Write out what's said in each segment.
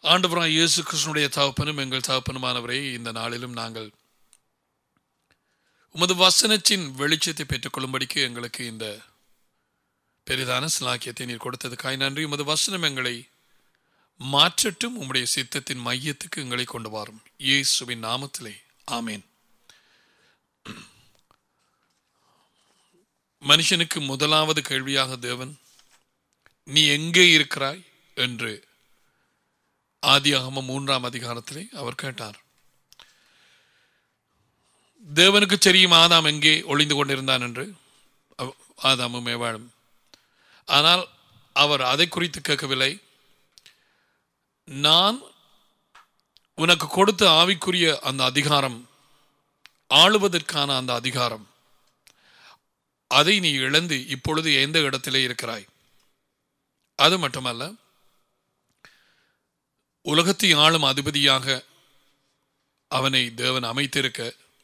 ஆண்டவராய் இயேசு கிருஷ்ணனுடைய தகப்பனும் எங்கள் தகப்பனுமானவரை இந்த நாளிலும் நாங்கள் உமது வசனத்தின் வெளிச்சத்தை பெற்றுக்கொள்ளும்படிக்கு எங்களுக்கு இந்த பெரிதான சிலாக்கியத்தை நீர் கொடுத்ததுக்காய் நன்றி உமது வசனம் எங்களை மாற்றட்டும் உம்முடைய சித்தத்தின் மையத்துக்கு எங்களை கொண்டு வரும் இயேசுவின் நாமத்திலே ஆமேன் மனுஷனுக்கு முதலாவது கேள்வியாக தேவன் நீ எங்கே இருக்கிறாய் என்று ஆதியாகம மூன்றாம் அதிகாரத்திலே அவர் கேட்டார் தேவனுக்கு தெரியும் ஆதாம் எங்கே ஒளிந்து கொண்டிருந்தான் என்று அவ- ஆதாமும் ஏவாளும் ஆனால் அவர் அதை குறித்து கேட்கவில்லை நான் உனக்கு கொடுத்த ஆவிக்குரிய அந்த அதிகாரம் ஆளுவதற்கான அந்த அதிகாரம் அதை நீ இழந்து இப்பொழுது எந்த இடத்திலே இருக்கிறாய் அது மட்டுமல்ல உலகத்தை ஆளும் அதிபதியாக அவனை தேவன் அமைத்திருக்க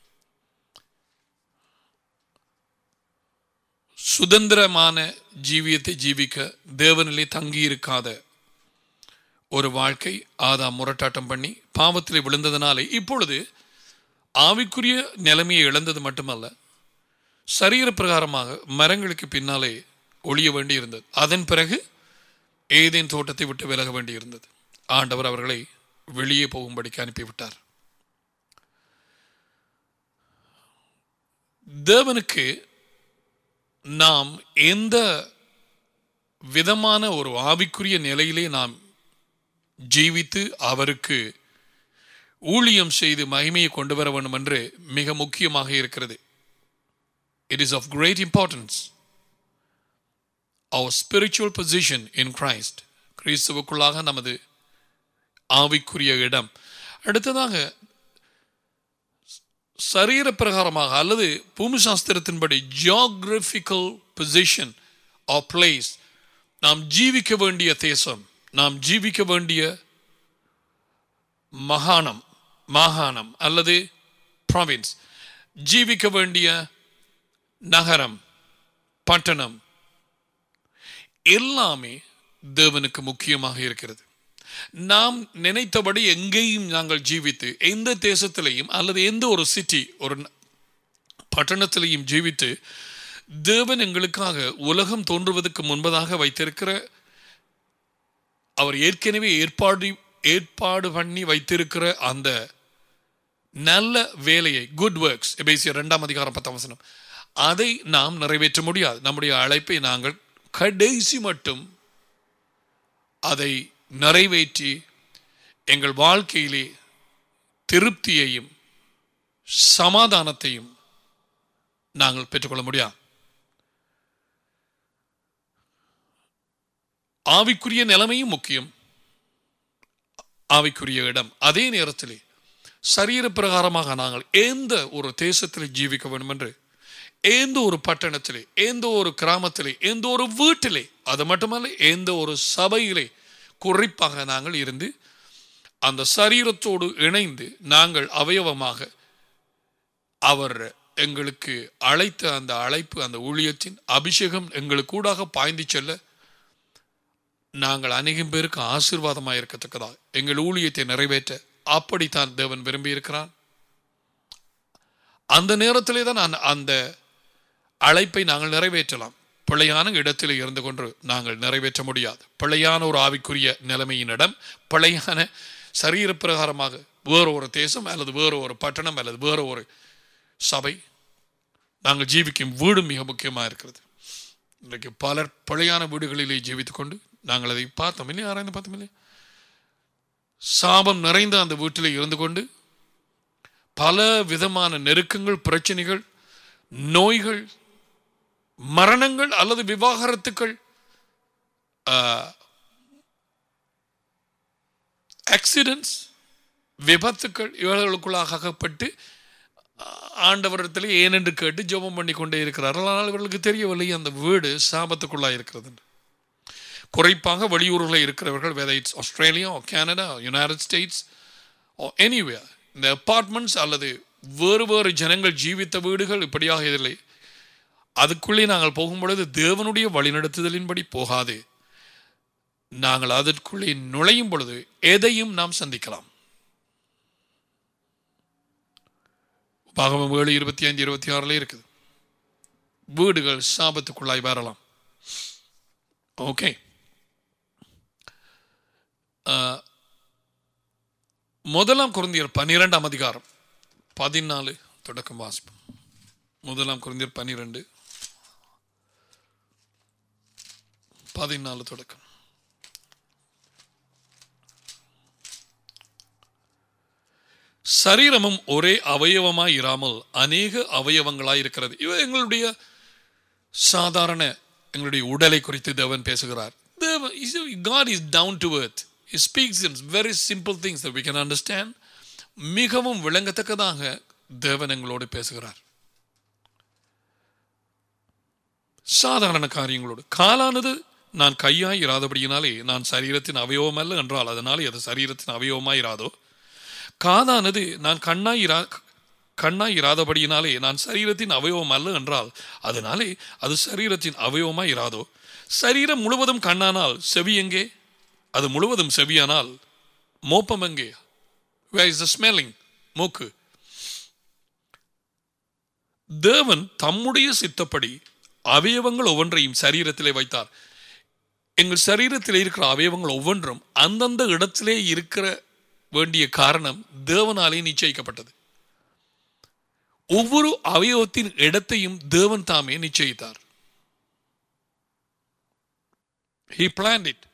சுதந்திரமான ஜீவியத்தை ஜீவிக்க தேவனிலே தங்கியிருக்காத ஒரு வாழ்க்கை ஆதாம் முரட்டாட்டம் பண்ணி பாவத்திலே விழுந்ததனாலே இப்பொழுது ஆவிக்குரிய நிலைமையை இழந்தது மட்டுமல்ல சரீர பிரகாரமாக மரங்களுக்கு பின்னாலே ஒளிய வேண்டி இருந்தது அதன் பிறகு ஏதேன் தோட்டத்தை விட்டு விலக வேண்டி இருந்தது ஆண்டவர் அவர்களை வெளியே போகும்படிக்கு அனுப்பிவிட்டார் தேவனுக்கு நாம் எந்த விதமான ஒரு ஆவிக்குரிய நிலையிலே நாம் ஜீவித்து அவருக்கு ஊழியம் செய்து மகிமையை கொண்டு வர வேண்டும் என்று மிக முக்கியமாக இருக்கிறது it is of great importance our spiritual position in Christ கிறிஸ்துவுக்குள்ளாக நமது ஆவிக்குரிய இடம் அடுத்ததாக சரீர பிரகாரமாக அல்லது பூமி சாஸ்திரத்தின்படி ஜியோகிராபிக்கல் பொசிஷன் ஆஃப் பிளேஸ் நாம் ஜீவிக்க வேண்டிய தேசம் நாம் ஜீவிக்க வேண்டிய மகாணம் மாகாணம் அல்லது ப்ராவின்ஸ் ஜீவிக்க வேண்டிய நகரம் பட்டணம் எல்லாமே தேவனுக்கு முக்கியமாக இருக்கிறது நாம் நினைத்தபடி எங்கேயும் நாங்கள் ஜீவித்து எந்த தேசத்திலையும் அல்லது எந்த ஒரு சிட்டி ஒரு ந- பட்டணத்திலையும் ஜீவித்து தேவன் எங்களுக்காக உலகம் தோன்றுவதற்கு முன்பதாக வைத்திருக்கிற அவர் ஏற்கனவே ஏற்பாடு ஏற்பாடு பண்ணி வைத்திருக்கிற அந்த நல்ல வேலையை குட் ஒர்க்ஸ் எபேசியர் இரண்டாம் அதிகாரம் பத்தாம் வசனம் அதை நாம் நிறைவேற்ற முடியாது நம்முடைய அழைப்பை நாங்கள் கடைசி மட்டும் அதை நிறைவேற்றி எங்கள் வாழ்க்கையிலே திருப்தியையும் சமாதானத்தையும் நாங்கள் பெற்றுக்கொள்ள முடியாது ஆவிக்குரிய நிலைமையும் முக்கியம் ஆவிக்குரிய இடம் அதே நேரத்திலே சரீர பிரகாரமாக நாங்கள் எந்த ஒரு தேசத்தில் ஜீவிக்க வேண்டும் என்று எந்த ஒரு பட்டணத்திலே எந்த ஒரு கிராமத்திலே எந்த ஒரு வீட்டிலே அது மட்டுமல்ல எந்த ஒரு சபையிலே குறிப்பாக நாங்கள் இருந்து அந்த சரீரத்தோடு இணைந்து நாங்கள் அவயவமாக அவர் எங்களுக்கு அழைத்த அந்த அழைப்பு அந்த ஊழியத்தின் அபிஷேகம் எங்களுக்கு கூடாக பாய்ந்து செல்ல நாங்கள் அநேகம் பேருக்கு ஆசீர்வாதமாக இருக்கத்தக்கதா எங்கள் ஊழியத்தை நிறைவேற்ற அப்படித்தான் தேவன் விரும்பி இருக்கிறான் அந்த நேரத்திலே தான் அந்த- அந்த அழைப்பை நாங்கள் நிறைவேற்றலாம் பிழையான இடத்தில் இருந்து கொண்டு நாங்கள் நிறைவேற்ற முடியாது பிழையான ஒரு ஆவிக்குரிய நிலைமையின் இடம் பிழையான சரீர பிரகாரமாக வேறு ஒரு தேசம் அல்லது வேறு ஒரு பட்டணம் அல்லது வேறு ஒரு சபை நாங்கள் ஜீவிக்கும் வீடு மிக முக்கியமாக இருக்கிறது இன்றைக்கு பலர் பிழையான வீடுகளிலே ஜீவித்துக் கொண்டு நாங்கள் அதை பார்த்தோம் இல்லையா ஆராய்ந்து பார்த்தோம் இல்லையா சாபம் நிறைந்த அந்த வீட்டிலே இருந்து கொண்டு பல விதமான நெருக்கங்கள் பிரச்சனைகள் நோய்கள் மரணங்கள் அல்லது விவாகரத்துக்கள் ஆக்சிடென்ட்ஸ் விபத்துக்கள் இவர்களுக்குள்ளாக அகப்பட்டு ஆண்டவரத்தில் ஏனென்று கேட்டு ஜெபம் பண்ணி கொண்டே இருக்கிறார்கள் ஆனால் இவர்களுக்கு தெரியவில்லை அந்த வீடு சாபத்துக்குள்ளாக இருக்கிறது குறிப்பாக வெளியூர்களில் இருக்கிறவர்கள் whether it's Australia Canada United States anyway இந்த அப்பார்ட்மெண்ட்ஸ் அல்லது வேறு வேறு ஜனங்கள் ஜீவித்த வீடுகள் இப்படியாக இதில்லை அதுக்குள்ளே நாங்கள் போகும் பொழுது தேவனுடைய வழிநடத்துதலின்படி போகாது நாங்கள் அதற்குள்ளே நுழையும் பொழுது எதையும் நாம் சந்திக்கலாம் பாகமம் ஏழு இருபத்தி அஞ்சு இருபத்தி ஆறுல இருக்குது வீடுகள் சாபத்துக்குள்ளாய் வரலாம் ஓகே முதலாம் குருந்தியர் பன்னிரெண்டாம் அதிகாரம் பதினாலு தொடக்கம் வாசிப்போம் முதலாம் குருந்தியர் பன்னிரெண்டு பதினாலு தொடக்கம் சரீரமும் ஒரே அவயவமாய் இராமல் அநேக அவயவங்களாய் இருக்கிறது இவ எங்களுடைய சாதாரண எங்களுடைய உடலை குறித்து தேவன் பேசுகிறார் God is down to earth. He speaks in very simple things that we can understand. மிகவும் விளங்கத்தக்கதாக தேவன் எங்களோடு பேசுகிறார் சாதாரண காரியங்களோடு காலானது நான் கையாய் இராதபடியினாலே நான் சரீரத்தின் அவயவம் அல்ல என்றால் அதனாலே அது சரீரத்தின் அவயவமாய் இராதோ காதானது நான் கண்ணாய் இரா கண்ணாய் இராதபடியினாலே நான் சரீரத்தின் அவயவம் அல்ல என்றால் அதனாலே அது சரீரத்தின் அவயவமாய் இராதோ சரீரம் முழுவதும் கண்ணானால் செவி எங்கே அது முழுவதும் செவியானால் மோப்பம் எங்கே வேர் இஸ் த ஸ்மெல்லிங் மூக்கு தேவன் தம்முடைய சித்தப்படி அவயவங்கள் ஒவ்வொன்றையும் சரீரத்திலே வைத்தார் எங்கள் சரீரத்தில் இருக்கிற அவயவங்கள் ஒவ்வொன்றும் அந்தந்த இடத்திலே இருக்கிற வேண்டிய காரணம் தேவனாலே நிச்சயிக்கப்பட்டது ஒவ்வொரு அவயவத்தின் இடத்தையும் தேவன் தாமே நிச்சயித்தார் He planned it.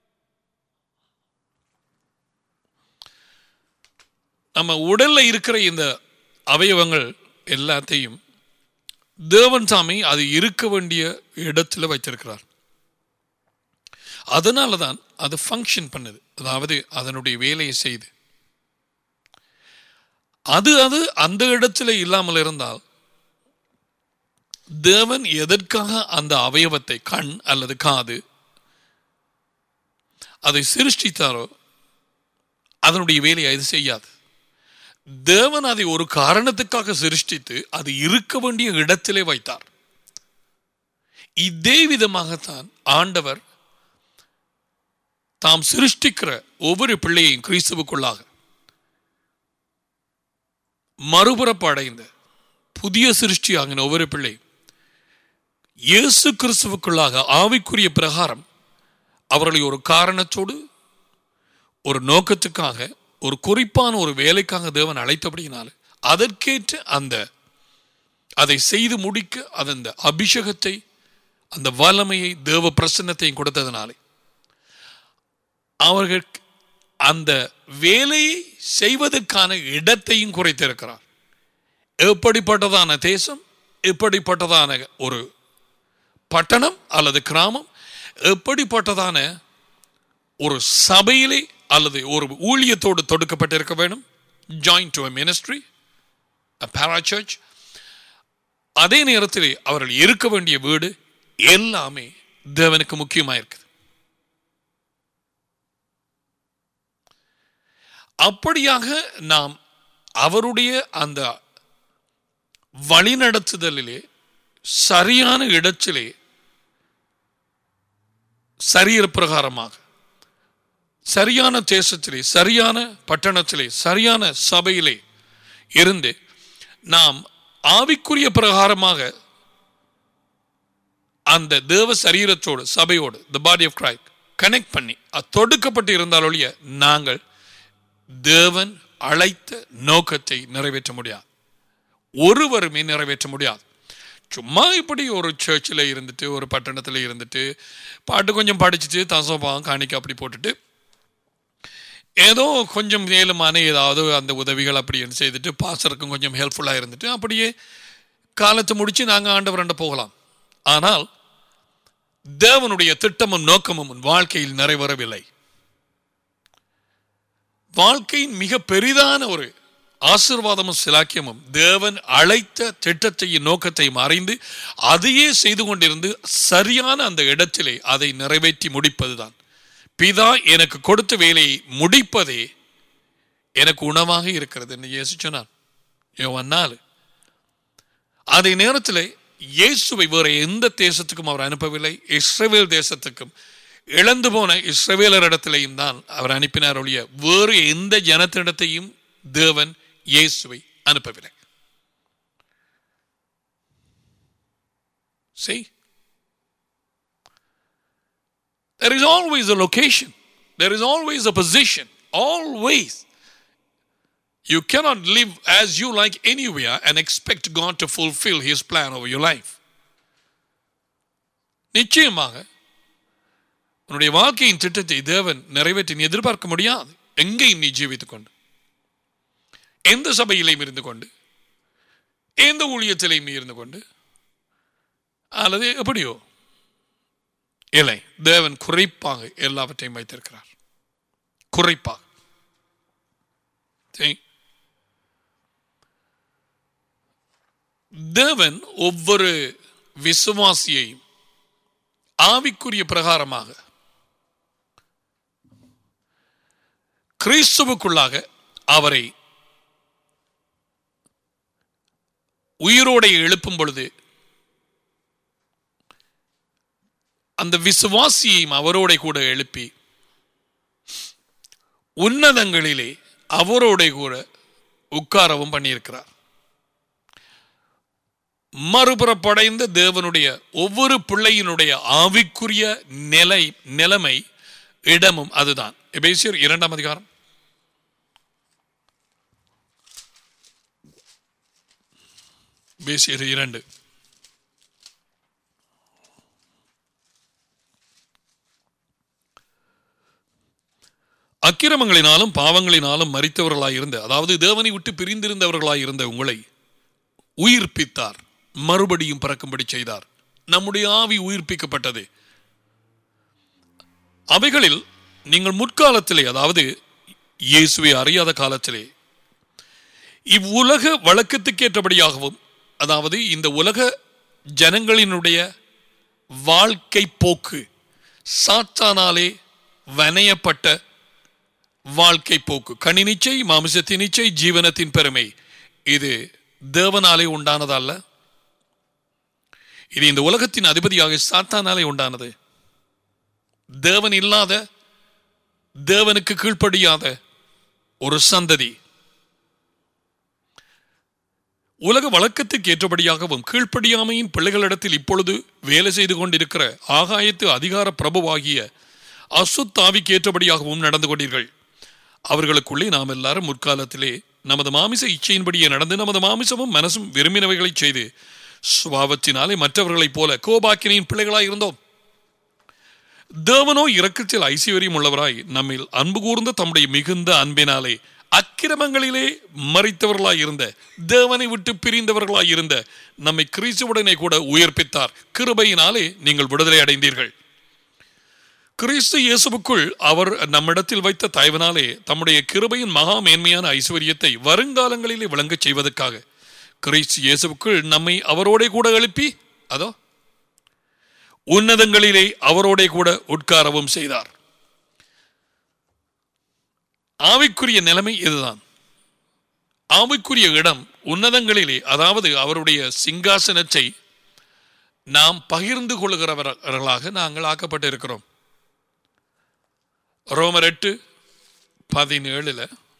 நம்ம உடல்ல இருக்கிற இந்த அவயவங்கள் எல்லாத்தையும் தேவன் சாமி அது இருக்க வேண்டிய இடத்துல வைத்திருக்கிறார் அதனால தான் அது ஃபங்க்ஷன் பண்ணுது அதாவது அதனுடைய வேலையை செய்து அது அது அந்த இடத்துல இல்லாமல் இருந்தால் தேவன் எதற்காக அந்த அவயவத்தை கண் அல்லது காது அதை சிருஷ்டித்தாரோ அதனுடைய வேலையை அது செய்யாது தேவன் அதை ஒரு காரணத்துக்காக சிருஷ்டித்து அது இருக்க வேண்டிய இடத்திலே வைத்தார் இதே விதமாகத்தான் ஆண்டவர் தாம் சிருஷ்டிக்கிற ஒவ்வொரு பிள்ளையையும் கிறிஸ்துவுக்குள்ளாக மறுபுறப்பு அடைந்த புதிய சிருஷ்டி ஆகின ஒவ்வொரு பிள்ளை இயேசு கிறிஸ்துவுக்குள்ளாக ஆவிக்குரிய பிரகாரம் அவர்களை ஒரு காரணத்தோடு ஒரு நோக்கத்துக்காக ஒரு குறிப்பான ஒரு வேலைக்காக தேவன் அழைத்தபடியினால அதற்கேற்ற அந்த அதை செய்து முடிக்க அந்த அபிஷேகத்தை அந்த வல்லமையை தேவ பிரசன்னத்தையும் கொடுத்ததுனாலே அவர்கள் அந்த வேலையை செய்வதற்கான இடத்தையும் குறைத்திருக்கிறார் எப்படிப்பட்டதான தேசம் எப்படிப்பட்டதான ஒரு பட்டணம் அல்லது கிராமம் எப்படிப்பட்டதான ஒரு சபையிலே அல்லது ஒரு ஊழியத்தோடு தொடுக்கப்பட்டிருக்க வேண்டும் join to ministry para church அதே நேரத்தில் அவர்கள் இருக்க வேண்டிய வீடு எல்லாமே தேவனுக்கு முக்கியமாக இருக்குது அப்படியாக நாம் அவருடைய அந்த வழிநடத்துதலிலே சரியான இடத்திலே சரீர பிரகாரமாக சரியான தேசத்திலே சரியான பட்டணத்திலே சரியான சபையிலே இருந்து நாம் ஆவிக்குரிய பிரகாரமாக அந்த தேவ சரீரத்தோடு சபையோடு the body of Christ connect பண்ணி அது தொடுக்கப்பட்டு இருந்தால் ஒழிய நாங்கள் தேவன் அழைத்த நோக்கத்தை நிறைவேற்ற முடியாது ஒருவருமே நிறைவேற்ற முடியாது சும்மா இப்படி ஒரு சர்ச்சில் இருந்துட்டு ஒரு பட்டணத்தில் இருந்துட்டு பாட்டு கொஞ்சம் படிச்சுட்டு தசோபாகம் காணிக்க அப்படி போட்டுட்டு ஏதோ கொஞ்சம் மேலுமான ஏதாவது அந்த உதவிகள் அப்படின்னு செய்துட்டு பாசருக்கும் கொஞ்சம் ஹெல்ப்ஃபுல்லாக இருந்துட்டு அப்படியே காலத்தை முடித்து நாங்கள் ஆண்டவரண்ட போகலாம் ஆனால் தேவனுடைய திட்டமும் நோக்கமும் உன் வாழ்க்கையில் நிறைவேறவில்லை வாழ்க்கையின் மிக பெரிதான ஒரு ஆசிர்வாதமும் சிலாக்கியமும் தேவன் அழைத்த திட்டத்தையும் நோக்கத்தையும் அறிந்து அதையே செய்து கொண்டிருந்து சரியான அந்த இடத்திலே அதை நிறைவேற்றி முடிப்பதுதான் பிதா எனக்கு கொடுத்த வேலையை முடிப்பதே எனக்கு உணவாக இருக்கிறது என்று இயேசு சொன்னார் யோவான் நாலு அதே நேரத்தில் இயேசுவை வேற எந்த தேசத்துக்கும் அவர் அனுப்பவில்லை இஸ்ரேல் தேசத்துக்கும் இழந்து போன இஸ்ரவேலரிடத்திலையும் தான் அவர் அனுப்பினார் ஒழிய வேறு எந்த ஜனத்திடத்தையும் தேவன் இயேசுவை அனுப்பவில்லை See? There is always a location. There is always a position. Always. You cannot live as you like anywhere and expect God to fulfill His plan over your life. நிச்சயமாக உன்னுடைய வாழ்க்கையின் திட்டத்தை தேவன் நிறைவேற்றி நீ எதிர்பார்க்க முடியாது எங்கேயும் நீ ஜீவித்துக் கொண்டு எந்த சபையிலையும் இருந்து கொண்டு எந்த ஊழியத்திலையும் நீ இருந்து கொண்டு அல்லது எப்படியோ இல்லை தேவன் குறைப்பாக எல்லாவற்றையும் வைத்திருக்கிறார் குறைப்பாக சரி. தேவன் ஒவ்வொரு விசுவாசியையும் ஆவிக்குரிய பிரகாரமாக கிறிஸ்துவுக்குள்ளாக அவரை உயிரோടെ எழுப்பும் பொழுது அந்த விசுவாசியையும் அவரோட கூட எழுப்பி உன்னதங்களிலே அவரோட கூட உட்காரவும் பண்ணியிருக்கிறார் மறுபுறப்படைந்த தேவனுடைய ஒவ்வொரு பிள்ளையினுடைய ஆவிக்குரிய நிலை நிலைமை இடமும் அதுதான் எபேசியர் இரண்டாம் அதிகாரம் எபேசியர் இரண்டு அக்கிரமங்களினாலும் பாவங்களினாலும் மறித்தவர்களாய் இருந்த அதாவது தேவனை விட்டு பிரிந்திருந்தவர்களாய் இருந்த உங்களை உயிர்ப்பித்தார் மறுபடியும் பிறக்கும்படி செய்தார் நம்முடைய ஆவி உயிர்ப்பிக்கப்பட்டது அவைகளில் நீங்கள் முற்காலத்திலே அதாவது இயேசுவை அறியாத காலத்திலே இவ்வுலக வழக்கத்துக்கேற்றபடியாகவும் அதாவது இந்த உலக ஜனங்களினுடைய வாழ்க்கை போக்கு சாத்தானாலே வனையப்பட்ட வாழ்க்கை போக்கு கணினிச்சை மாமிசத்தின் இச்சை ஜீவனத்தின் பெருமை இது தேவனாலே உண்டானதல்ல இது இந்த உலகத்தின் அதிபதியாக சாத்தானாலே உண்டானது தேவன் இல்லாத தேவனுக்கு கீழ்ப்படியாத ஒரு சந்ததி உலக வழக்கத்துக்கு ஏற்றபடியாகவும் கீழ்ப்படியாமையின் பிள்ளைகளிடத்தில் இப்பொழுது வேலை செய்து கொண்டிருக்கிற ஆகாயத்து அதிகார பிரபுவாகிய அசுத்தாவிக்கு ஏற்றபடியாகவும் நடந்து கொண்டீர்கள் அவர்களுக்குள்ளே நாம் எல்லாரும் முற்காலத்திலே நமது மாமிச இச்சையின்படியே நடந்து நமது மாமிசமும் மனசும் விரும்பினவைகளை செய்து சுவாவத்தினாலே மற்றவர்களைப் போல கோபாக்கினியின் பிள்ளைகளாய் இருந்தோம் தேவனோ இரக்கத்தில் ஐஸ்வர்யம் உள்ளவராய் நம்மில் அன்பு கூர்ந்த தம்முடைய மிகுந்த அன்பினாலே அக்கிரமங்களிலே மறித்தவர்களாய் இருந்த தேவனை விட்டு பிரிந்தவர்களாய் இருந்த நம்மை கிறிஸ்துவுடனே கூட உயிர்ப்பித்தார் கிருபையினாலே நீங்கள் விடுதலை அடைந்தீர்கள் கிறிஸ்து இயேசுவுக்குள் அவர் நம்மிடத்தில் வைத்த தயவனாலே தம்முடைய கிருபையின் மகா மேன்மையான ஐஸ்வர்யத்தை வருங்காலங்களிலே விளங்கச் செய்வதற்காக கிறிஸ்து இயேசுவுக்குள் நம்மை அவரோடே கூட எழுப்பி அதோ உன்னதங்களிலே அவரோடே கூட உட்காரவும் செய்தார் ஆவிக்குரிய நிலைமை இதுதான் ஆவிக்குரிய இடம் உன்னதங்களிலே அதாவது அவருடைய சிங்காசனத்தை நாம் பகிர்ந்து கொள்கிறவர்களாக நாங்கள் ஆக்கப்பட்டிருக்கிறோம் ரோமர் எட்டு பதினேழுல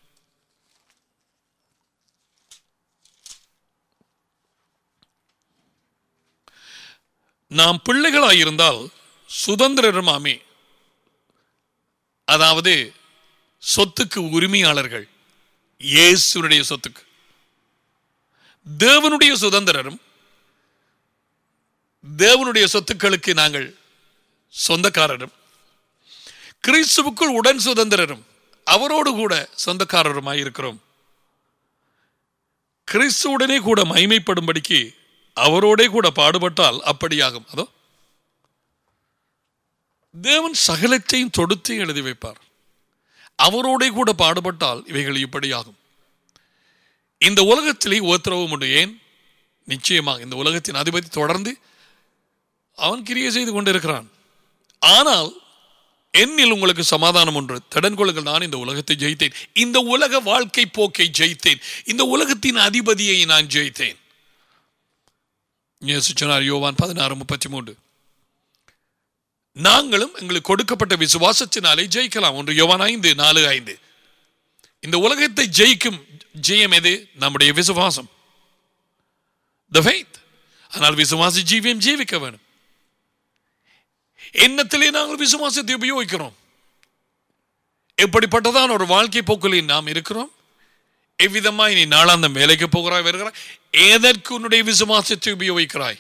நாம் பிள்ளைகளாயிருந்தால் சுதந்திரமாமே அதாவது சொத்துக்கு உரிமையாளர்கள் இயேசுனுடைய சொத்துக்கு தேவனுடைய சுதந்திரரும் தேவனுடைய சொத்துக்களுக்கு நாங்கள் சொந்தக்காரரும் கிறிஸ்துவுக்குள் உடன் சுதந்திரரும் அவரோடு கூட சொந்தக்காரருமாய் இருக்கிறோம் கிறிஸ்துவுடனே கூட மைமைப்படும்படிக்கு அவரோடே கூட பாடுபட்டால் அப்படியாகும் அதோ தேவன் சகலத்தையும் தொடுத்து எழுதி வைப்பார் அவரோடே கூட பாடுபட்டால் இவைகள் இப்படியாகும் இந்த உலகத்திலே உத்தரவும் உண்டு ஏன் நிச்சயமாக இந்த உலகத்தின் அதிபதி தொடர்ந்து அவன் கிரியை செய்து கொண்டிருக்கிறான் ஆனால் என்னில் உங்களுக்கு சமாதானம் ஒன்று தடன் கொள்ளுங்கள் நான் இந்த உலகத்தை ஜெயித்தேன் இந்த உலக வாழ்க்கை போக்கை ஜெயித்தேன் இந்த உலகத்தின் அதிபதியை நான் ஜெயித்தேன் இயேசு சொன்னார் யோவான் பதினாறு முப்பத்தி மூன்று நாங்களும் எங்களுக்கு கொடுக்கப்பட்ட விசுவாசத்தினாலே ஜெயிக்கலாம் ஒன்று யோவான் ஐந்து நாலு ஐந்து இந்த உலகத்தை ஜெயிக்கும் ஜெயம் எது நம்முடைய விசுவாசம் the faith ஆனால் விசுவாசி ஜீவியம் ஜீவிக்க வேணும் எண்ணத்திலே நாங்கள் விசுவாசத்தை உபயோகிக்கிறோம் எப்படிப்பட்டதான ஒரு வாழ்க்கை போக்கில் நாம் இருக்கிறோம் எவ்விதமாய் நீ நாளாந்தம் வேலைக்கு போகிறாய் வருகிறாய் எதற்கு உன்னுடைய விசுவாசத்தை உபயோகிக்கிறாய்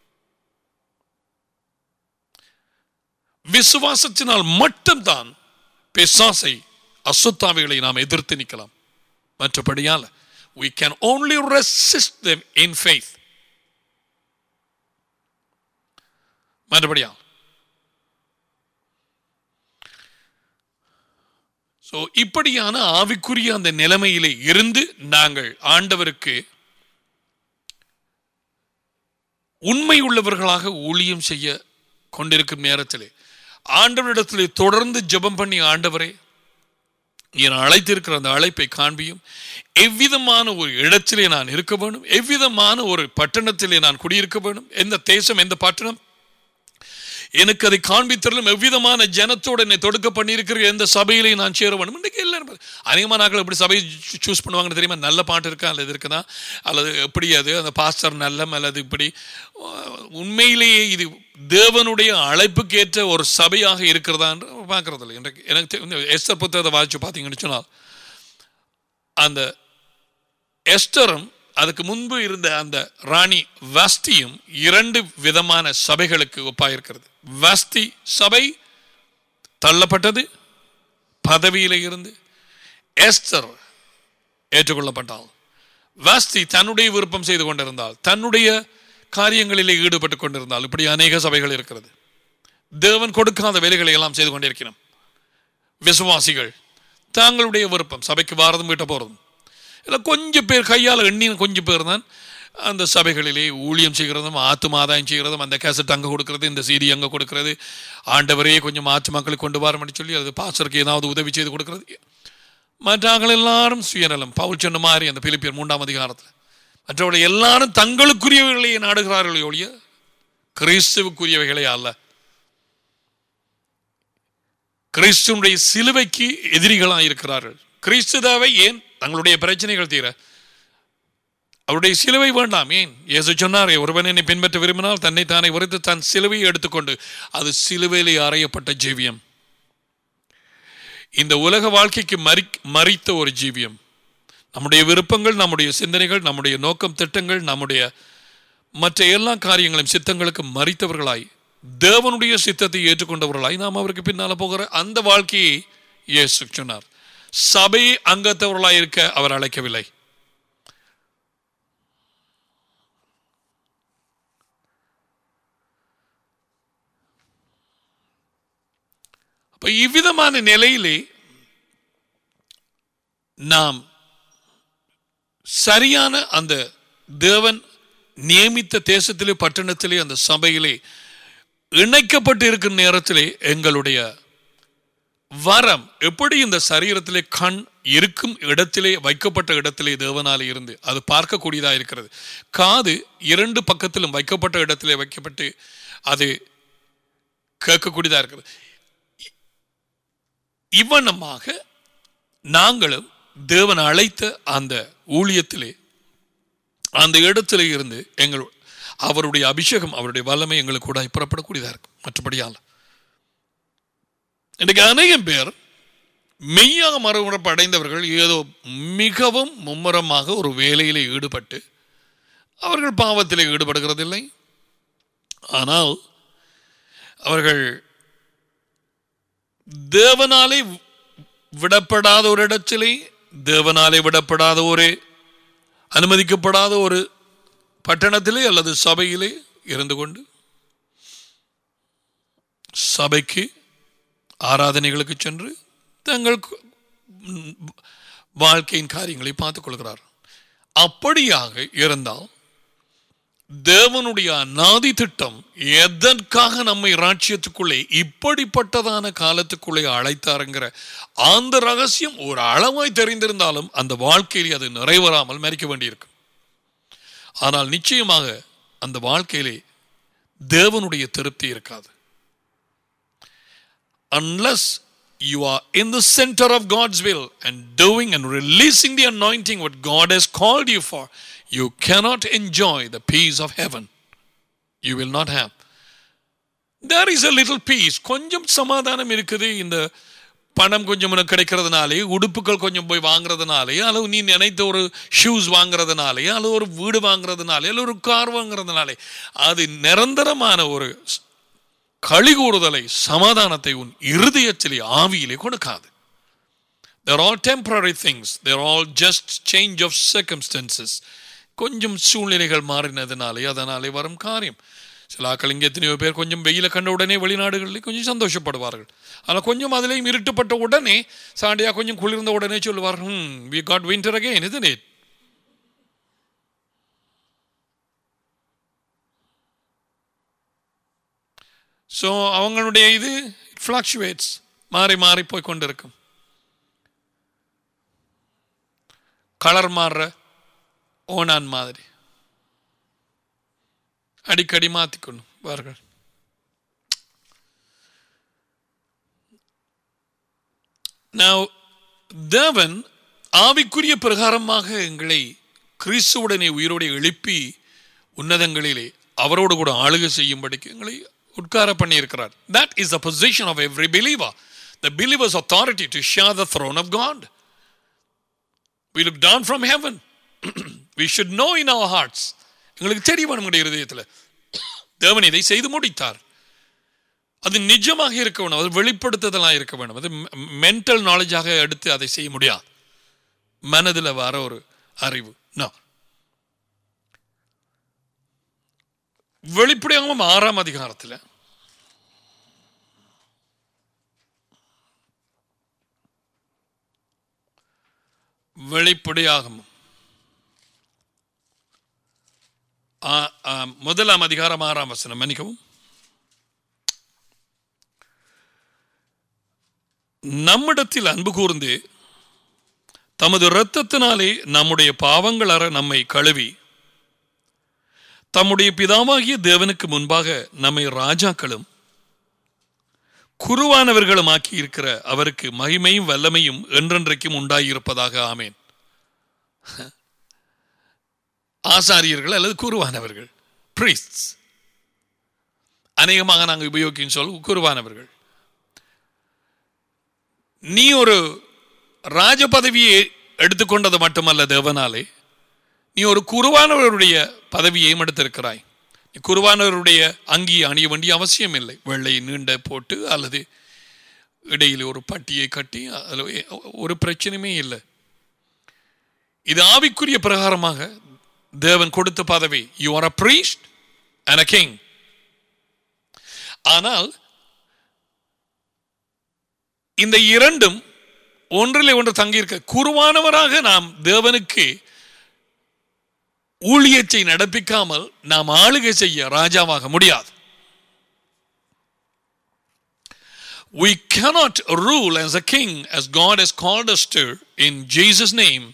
விசுவாசத்தினால் மட்டும்தான் பிசாசை அசுத்தாவிகளை நாம் எதிர்த்து நிற்கலாம் மற்றபடியால் we can only resist them in faith மற்றபடியால் ஸோ இப்படியான ஆவிக்குரிய அந்த நிலைமையிலே இருந்து நாங்கள் ஆண்டவருக்கு உண்மை உள்ளவர்களாக ஊழியம் செய்ய கொண்டிருக்கும் நேரத்திலே ஆண்டவரிடத்திலே தொடர்ந்து ஜெபம் பண்ணி ஆண்டவரே என் அழைத்திருக்கிற அந்த அழைப்பை காண்பியும் எவ்விதமான ஒரு இடத்திலே நான் இருக்க வேண்டும் எவ்விதமான ஒரு பட்டணத்திலே நான் குடியிருக்க வேண்டும் எந்த தேசம் எந்த பட்டணம் எனக்கு அதை காண்பித்தரலும் எவ்விதமான ஜனத்தோடு என்னை தொடுக்க பண்ணியிருக்கிற எந்த சபையிலே நான் சேர வேண்டும் இன்றைக்கு எல்லாரும் அதிகமான நாட்கள் எப்படி சபையை சூஸ் பண்ணுவாங்கன்னு தெரியுமா நல்ல பாட்டு இருக்கா அல்லது இருக்குதா அல்லது எப்படி அது அந்த பாஸ்டர் நல்ல அல்லது இப்படி உண்மையிலேயே இது தேவனுடைய அழைப்புக்கேற்ற ஒரு சபையாக இருக்கிறதான்னு பார்க்கறதில்ல இன்றைக்கு எனக்கு தெ- எஸ்தர் புத்தகத்தை வாசிச்சு பார்த்தீங்கன்னு சொன்னால் அந்த எஸ்டரும் அதுக்கு முன்பு இருந்த அந்த ராணி வஸ்தியும் இரண்டு விதமான சபைகளுக்கு ஒப்பாயிருக்கிறது வஸ்தி சபை தள்ளப்பட்டது பதவியில இருந்து எஸ்தர் ஏற்றுக்கொள்ளப்பட்டாள் வஸ்தி தன்னுடைய விருப்பம் செய்து கொண்டிருந்தால் தன்னுடைய காரியங்களிலே ஈடுபட்டு கொண்டிருந்தால் இப்படி அநேக சபைகள் இருக்கிறது தேவன் கொடுக்காத வேலைகளை எல்லாம் செய்து கொண்டிருக்கிறோம் விசுவாசிகள் தாங்களுடைய விருப்பம் சபைக்கு வாரதும் வீட்ட போகிறதும் இல்லை கொஞ்சம் பேர் கையால் எண்ணின கொஞ்சம் பேர் தான் அந்த சபைகளிலே ஊழியம் செய்கிறதும் ஆத்தும ஆதாயம் செய்கிறதும் அந்த கேசட் அங்கே கொடுக்கறது இந்த சீடி அங்கே கொடுக்கறது ஆண்டவரே கொஞ்சம் ஆத்துமாக்களுக்கு கொண்டு வரணும்னு சொல்லி அது பாசருக்கு ஏதாவது உதவி செய்து கொடுக்கறது மற்றார்கள் எல்லாரும் சுயநலம் பவுல் சொன்ன மாதிரி அந்த பிலிப்பியர் மூன்றாம் அதிகாரத்தில் மற்றவர்கள் எல்லாரும் தங்களுக்குரியவைகளை நாடுகிறார்கள் ஒழிய கிறிஸ்துவுக்குரியவைகளே அல்ல கிறிஸ்துவனுடைய சிலுவைக்கு எதிரிகளாக இருக்கிறார்கள் கிறிஸ்துதாவை ஏன் தங்களுடைய பிரச்சனைகள் தீர அவருடைய சிலுவை வேண்டாம் ஏன் இயேசு சொன்னார் ஒருவன் என்னை பின்பற்ற விரும்பினால் தன்னை தானே உரைத்து தன் சிலுவையை எடுத்துக்கொண்டு அது சிலுவையிலே அறையப்பட்ட ஜீவியம் இந்த உலக வாழ்க்கைக்கு மறி மறித்த ஒரு ஜீவியம் நம்முடைய விருப்பங்கள் நம்முடைய சிந்தனைகள் நம்முடைய நோக்கம் திட்டங்கள் நம்முடைய மற்ற எல்லா காரியங்களையும் சித்தங்களுக்கு மறித்தவர்களாய் தேவனுடைய சித்தத்தை ஏற்றுக்கொண்டவர்களாய் நாம் அவருக்கு பின்னால போகிற அந்த வாழ்க்கையை இயேசு சொன்னார் சபை அங்கத்தவர்களாய் இருக்க அவர் அழைக்கவில்லை அப்ப இவ்விதமான நிலையிலே நாம் சரியான அந்த தேவன் நியமித்த தேசத்திலே பட்டணத்திலே அந்த சபையிலே இணைக்கப்பட்டு இருக்கும் நேரத்திலே எங்களுடைய வரம் எப்படி இந்த சரீரத்திலே கண் இருக்கும் இடத்திலே வைக்கப்பட்ட இடத்திலே தேவனாலே இருந்து அது பார்க்கக்கூடியதாக இருக்கிறது காது இரண்டு பக்கத்திலும் வைக்கப்பட்ட இடத்திலே வைக்கப்பட்டு அது கேட்கக்கூடியதாக இருக்கிறது இவ்வண்ணமாக நாங்களும் தேவன் அழைத்த அந்த ஊழியத்திலே அந்த இடத்திலே இருந்து எங்கள் அவருடைய அபிஷேகம் அவருடைய வல்லமை எங்களுக்கு கூட புறப்படக்கூடியதாக இருக்கும் மற்றபடியால் இன்றைக்கு அநேகம் பேர் மெய்யாக மறுமுறப்பு அடைந்தவர்கள் ஏதோ மிகவும் மும்முரமாக ஒரு வேலையிலே ஈடுபட்டு அவர்கள் பாவத்திலே ஈடுபடுகிறதில்லை ஆனால் அவர்கள் தேவனாலே விடப்படாத ஒரு இடத்திலே தேவனாலே விடப்படாத ஒரு அனுமதிக்கப்படாத ஒரு பட்டணத்திலே அல்லது சபையிலே இருந்து கொண்டு சபைக்கு ஆராதனைகளுக்கு சென்று தங்கள் வாழ்க்கையின் காரியங்களை பார்த்துக் கொள்கிறார் அப்படியாக இருந்தால் தேவனுடைய அநாதி திட்டம் எதற்காக நம்மை ராட்சியத்துக்குள்ளே இப்படிப்பட்டதான காலத்துக்குள்ளே அழைத்தாருங்கிற அந்த ரகசியம் ஒரு அளவாய் தெரிந்திருந்தாலும் அந்த வாழ்க்கையிலே அது நிறைவேறாமல் மறிக்க வேண்டியிருக்கும் ஆனால் நிச்சயமாக அந்த வாழ்க்கையிலே தேவனுடைய திருப்தி இருக்காது unless you are in the center of God's will and doing and releasing the anointing what God has called you for, you cannot enjoy the peace of heaven. You will not have. There is a little peace. கொஞ்சம் சமாதானம் இருக்குது இந்த பணம் கொஞ்சம் உனக்கு கிடைக்கிறதுனாலே உடுப்புகள் கொஞ்சம் போய் வாங்குறதுனாலே அல்லது நீ நினைத்த ஒரு ஷூஸ் வாங்குறதுனாலே அல்லது ஒரு வீடு வாங்குறதுனாலே அல்லது ஒரு கார் வாங்குறதுனாலே அது நிரந்தரமான ஒரு களி கூறுதலை சமாதானத்தை உன் இருதயத்திலே ஆவியிலே கொடுக்காது They're all temporary things. They're all just change of circumstances. கொஞ்சம் சூழ்நிலைகள் மாறினதுனாலே அதனாலே வரும் காரியம் சில ஆக்கள் இங்கே எத்தனையோ பேர் கொஞ்சம் வெயில கண்ட உடனே வெளிநாடுகளில் கொஞ்சம் சந்தோஷப்படுவார்கள் ஆனால் கொஞ்சம் அதிலையும் இருட்டுப்பட்ட உடனே சாண்டியா கொஞ்சம் குளிர்ந்த உடனே சொல்லுவார்கள் hmm we got winter again இது it ஸோ அவங்களுடைய இது ஃப்ளாக்சுவேட்ஸ் மாறி மாறி போய் கொண்டிருக்கும் கலர் மாறுற ஓனான் மாதிரி அடிக்கடி மாற்றிக்கணும் பாருங்கள் Now, தேவன் ஆவிக்குரிய பிரகாரமாக எங்களை கிறிஸ்துவுடனே உயிரோடு எழுப்பி உன்னதங்களிலே அவரோடு கூட ஆளுகை செய்யும்படிக்கு எங்களை உட்கார பண்ணியிருக்கிறார் that is the position of every believer the believer's authority to share the throne of God we look down from heaven we should know in our hearts எங்களுக்கு தெரியும் நம்முடைய இருதயத்தில் தேவன் இதை செய்து முடித்தார் அது நிஜமாக இருக்க வேணும் அது வெளிப்படுத்துதலாக இருக்க வேணும் அது மென்டல் நாலேஜாக எடுத்து அதை செய்ய முடியாது மனதில் வர ஒரு அறிவு No. வெளிப்படையாகவும் ஆறாம் அதிகாரத்தில் வெளிப்படையாகும் ஆ- ஆ, முதலாம் அதிகாரம் ஆறாம் வசனம் மன்னிக்கவும் நம்மிடத்தில் அன்பு கூர்ந்து தமது இரத்தத்தினாலே நம்முடைய பாவங்கள் அற நம்மை கழுவி தம்முடைய பிதாவாகிய தேவனுக்கு முன்பாக நம்மை ராஜாக்களும் குருவானவர்களும் ஆக்கி இருக்கிற அவருக்கு மகிமையும் வல்லமையும் என்றென்றைக்கும் உண்டாயிருப்பதாக ஆமேன் ஆசாரியர்கள் அல்லது குருவானவர்கள் priests அநேகமாக நாங்கள் உபயோகிக்கும் சொல் குருவானவர்கள் நீ ஒரு ராஜ பதவியை எடுத்துக்கொண்டது மட்டுமல்ல தேவனாலே நீ ஒரு குருவானவருடைய பதவியையும் எடுத்திருக்கிறாய் நீ குருவானவருடைய அங்கி அணிய வேண்டிய அவசியம் இல்லை வெள்ளை நீண்ட போட்டு அல்லது இடையில் ஒரு பட்டியை கட்டி அதில் ஒரு பிரச்சனையுமே இல்லை இது ஆவிக்குரிய பிரகாரமாக தேவன் கொடுத்த பதவி you are a priest and a king ஆனால் இந்த இரண்டும் ஒன்றிலே ஒன்று தங்கியிருக்க குருவானவராக நாம் தேவனுக்கு ஊழியத்தை நடப்பிக்காமல் நாம் ஆளுகை செய்ய ராஜாவாக முடியாது We cannot rule as a king as God has called us to in Jesus' name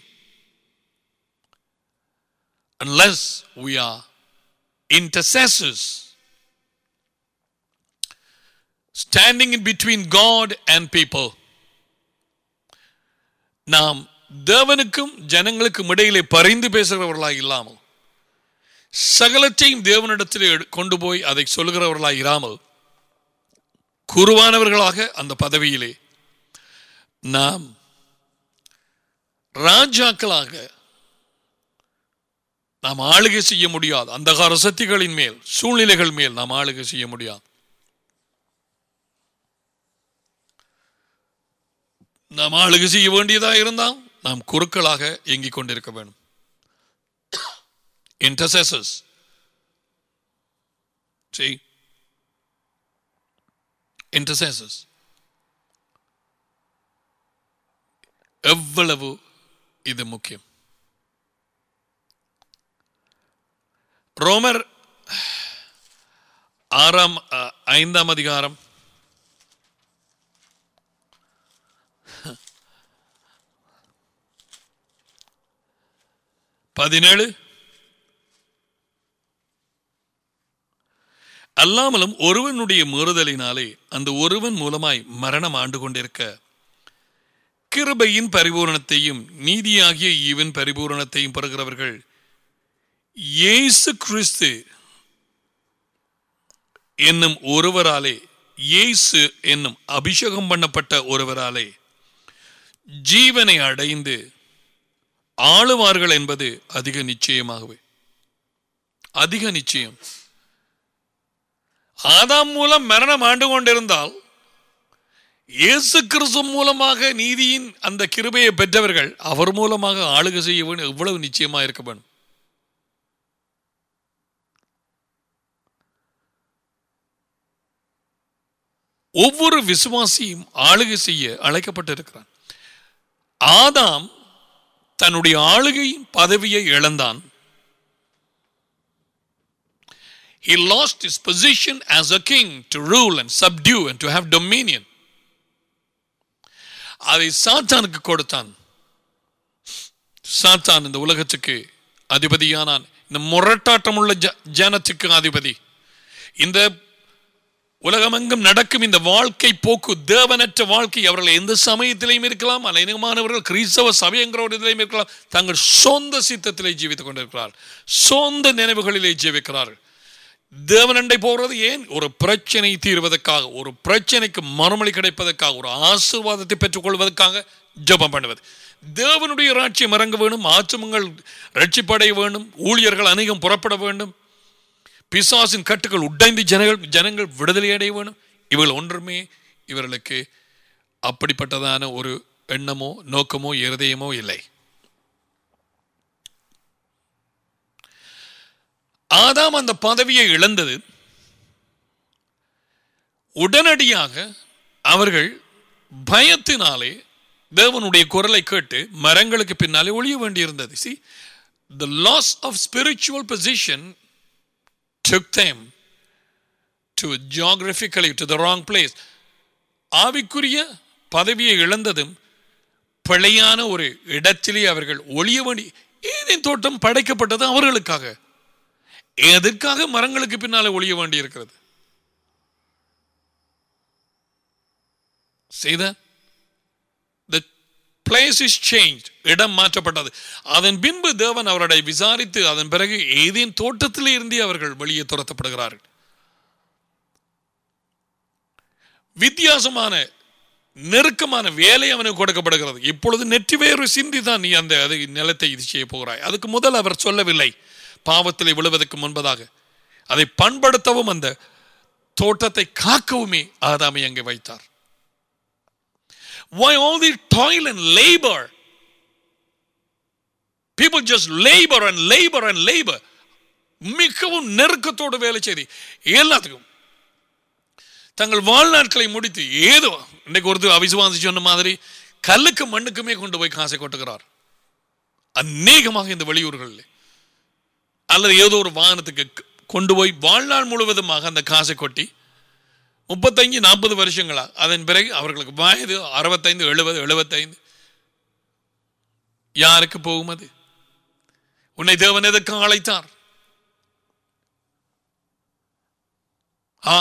unless we are intercessors standing in between God and people. நாம் தேவனுக்கும் ஜனங்களுக்கும் இடையிலே பரிந்து பேசுகிறவர்களாய் இல்லாமல் சகலத்தையும் தேவனிடத்தில் எடு- கொண்டு போய் அதை சொல்லுகிறவர்களாய் இராமல் குருவானவர்களாக அந்த பதவியிலே நாம் ராஜாக்களாக நாம் ஆளுகை செய்ய முடியாது அந்தகார சக்திகளின் மேல் சூழ்நிலைகள் மேல் நாம் ஆளுகை செய்ய முடியாது நாம் ஆளுகை செய்ய வேண்டியதாக இருந்தால் நாம் குருக்களாக இயங்கிக் கொண்டிருக்க வேண்டும் இன்டர்செசஸ் see intercessors எவ்வளவு இது முக்கியம் ரோமர் ஆறாம் அ, ஐந்தாம் அதிகாரம் பதினேழு அல்லாமலும் ஒருவனுடைய மீறுதலினாலே அந்த ஒருவன் மூலமாய் மரணம் ஆண்டு கொண்டிருக்க கிருபையின் பரிபூரணத்தையும் நீதியாகிய ஈவன் பரிபூரணத்தையும் பெறுகிறவர்கள் இயேசு கிறிஸ்து என்னும் ஒருவராலே இயேசு என்னும் அபிஷேகம் பண்ணப்பட்ட ஒருவராலே ஜீவனை அடைந்து ஆளுவார்கள் என்பது அதிக நிச்சயமாகவே அதிக நிச்சயம் ஆதாம் மூலம் மரணம் ஆண்டு கொண்டிருந்தால் இயேசு கிறிஸ்து மூலமாக நீதியின் அந்த கிருபையை பெற்றவர்கள் அவர் மூலமாக ஆளுகை செய்ய வேண்டும் எவ்வளவு நிச்சயமா இருக்க வேண்டும் ஒவ்வொரு விசுவாசியும் ஆளுகை செய்ய அழைக்கப்பட்டிருக்கிறான் ஆதாம் தன்னுடைய ஆளுகையின் பதவியை இழந்தான் He lost his position as a king to rule and subdue and to have dominion. அதை சாத்தானுக்கு கொடுத்தான் சாத்தான் இந்த உலகத்துக்கு அதிபதியானான் இந்த முரட்டாட்டம் உள்ள ஜ- ஜனத்துக்கு அதிபதி இந்த உலகமெங்கும் நடக்கும் இந்த வாழ்க்கை போக்கு தேவனற்ற வாழ்க்கை அவர்கள் எந்த சமயத்திலையும் இருக்கலாம் அநேகமானவர்கள் கிறிஸ்தவ சமயங்கிற ஒரு இதிலையும் இருக்கலாம் தங்கள் சொந்த சித்தத்திலே ஜீவித்துக் கொண்டிருக்கிறார்கள் சொந்த நினைவுகளிலே ஜீவிக்கிறார்கள் தேவனண்டை போகிறது ஏன் ஒரு பிரச்சனை தீர்வதற்காக ஒரு பிரச்சனைக்கு மறுமொழி கிடைப்பதற்காக ஒரு ஆசீர்வாதத்தை பெற்றுக்கொள்வதற்காக ஜெபம் பண்ணுவது தேவனுடைய ராட்சியம் இறங்க வேண்டும் ஆச்சமங்கள் ரட்சிப்படைய வேண்டும் ஊழியர்கள் அநேகம் புறப்பட வேண்டும் பிசாசின் கட்டுகள் உடைந்து ஜனங்கள் ஜனங்கள் விடுதலை அடைய வேணும் இவர்கள் ஒன்றுமே இவர்களுக்கு அப்படிப்பட்டதான ஒரு எண்ணமோ நோக்கமோ இருதயமோ இல்லை ஆதாம் அந்த பதவியை இழந்தது உடனடியாக அவர்கள் பயத்தினாலே தேவனுடைய குரலை கேட்டு மரங்களுக்கு பின்னாலே ஒளிய வேண்டியிருந்தது see the loss of spiritual position took them to geographically to the wrong place ஆவிக்குரிய பதவியை இழந்ததும் பிழையான ஒரு இடத்திலே அவர்கள் ஒளிய வேண்டி ஏதேன் தோட்டம் படைக்கப்பட்டது அவர்களுக்காக எதற்காக மரங்களுக்கு பின்னாலே ஒளிய வேண்டி இருக்கிறது செய்த the place is changed இடம் மாற்றப்பட்டது அதன் பின்பு தேவன் அவர்களை விசாரித்து அதன் பிறகு ஏதேன் தோட்டத்திலே இருந்தே அவர்கள் வெளியே துரத்தப்படுகிறார்கள் வித்தியாசமான நெருக்கமான வேலை அவனுக்கு கொடுக்கப்படுகிறது இப்பொழுது நெற்றி வேறு சிந்தி தான் நீ அந்த அது நிலத்தை இது செய்ய போகிறாய் அதுக்கு முதல் அவர் சொல்லவில்லை பாவத்திலே விழுவதற்கு முன்பதாக அதை பண்படுத்தவும் அந்த தோட்டத்தை காக்கவுமே ஆதாமை அங்கே வைத்தார் Why all the toil and labor? People just labor and labor and labor. மிகவும் நெருக்கத்தோடு வேலை செய்து எல்லாத்துக்கும் தங்கள் வாழ்நாட்களை முடித்து ஏதோ இன்னைக்கு ஒருத்தர் அவிசுவாசி சொன்ன மாதிரி கல்லுக்கு மண்ணுக்குமே கொண்டு போய் காசை கொட்டுகிறார் அநேகமாக இந்த வெளியூர்களில் அல்லது ஏதோ ஒரு வாகனத்துக்கு க- கொண்டு போய் வாழ்நாள் முழுவதுமாக அந்த காசை கொட்டி முப்பத்தஞ்சு நாற்பது வருஷங்களா அதன் பிறகு அவர்களுக்கு வயது அறுபத்தைந்து எழுபது எழுபத்தைந்து யாருக்கு போகும் அது உன்னை தேவன் எதற்காக அழைத்தார் ஆ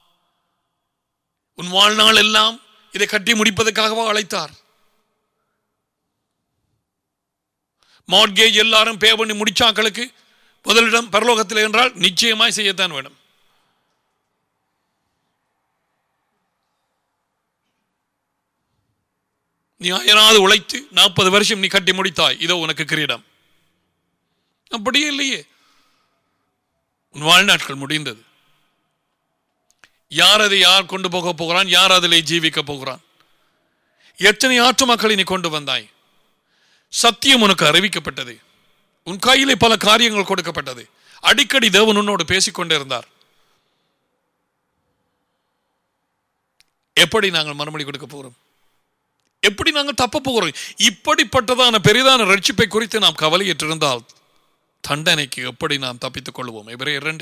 உன் வாழ்நாள் எல்லாம் இதை கட்டி முடிப்பதற்காகவா அழைத்தார் மார்கேஜ் எல்லாரும் பே பண்ணி முடிச்சாக்களுக்கு முதலிடம் பரலோகத்தில் என்றால் நிச்சயமாய் செய்யத்தான் வேணும் நீ அயராது உழைத்து நாற்பது வருஷம் நீ கட்டி முடித்தாய் இதோ உனக்கு கிரீடம் அப்படியே இல்லையே உன் வாழ்நாட்கள் முடிந்தது யார் அதை யார் கொண்டு போக போகிறான் யார் அதிலே ஜீவிக்க போகிறான் எத்தனை ஆற்று மக்களை நீ கொண்டு வந்தாய் சத்தியம் உனக்கு அறிவிக்கப்பட்டது உன் கையிலே பல காரியங்கள் கொடுக்கப்பட்டது அடிக்கடி தேவன் உன்னோடு பேசிக்கொண்டே இருந்தார் எப்படி நாங்கள் மறுமொழி கொடுக்க போகிறோம் எப்படி நாங்கள் தப்ப போகிறோம் இப்படிப்பட்டதான பெரிதான ரட்சிப்பை குறித்து நாம் கவலையிட்டிருந்தால் தண்டனைக்கு எப்படி நாம் தப்பித்துக் கொள்வோம் இவரே இரண்டு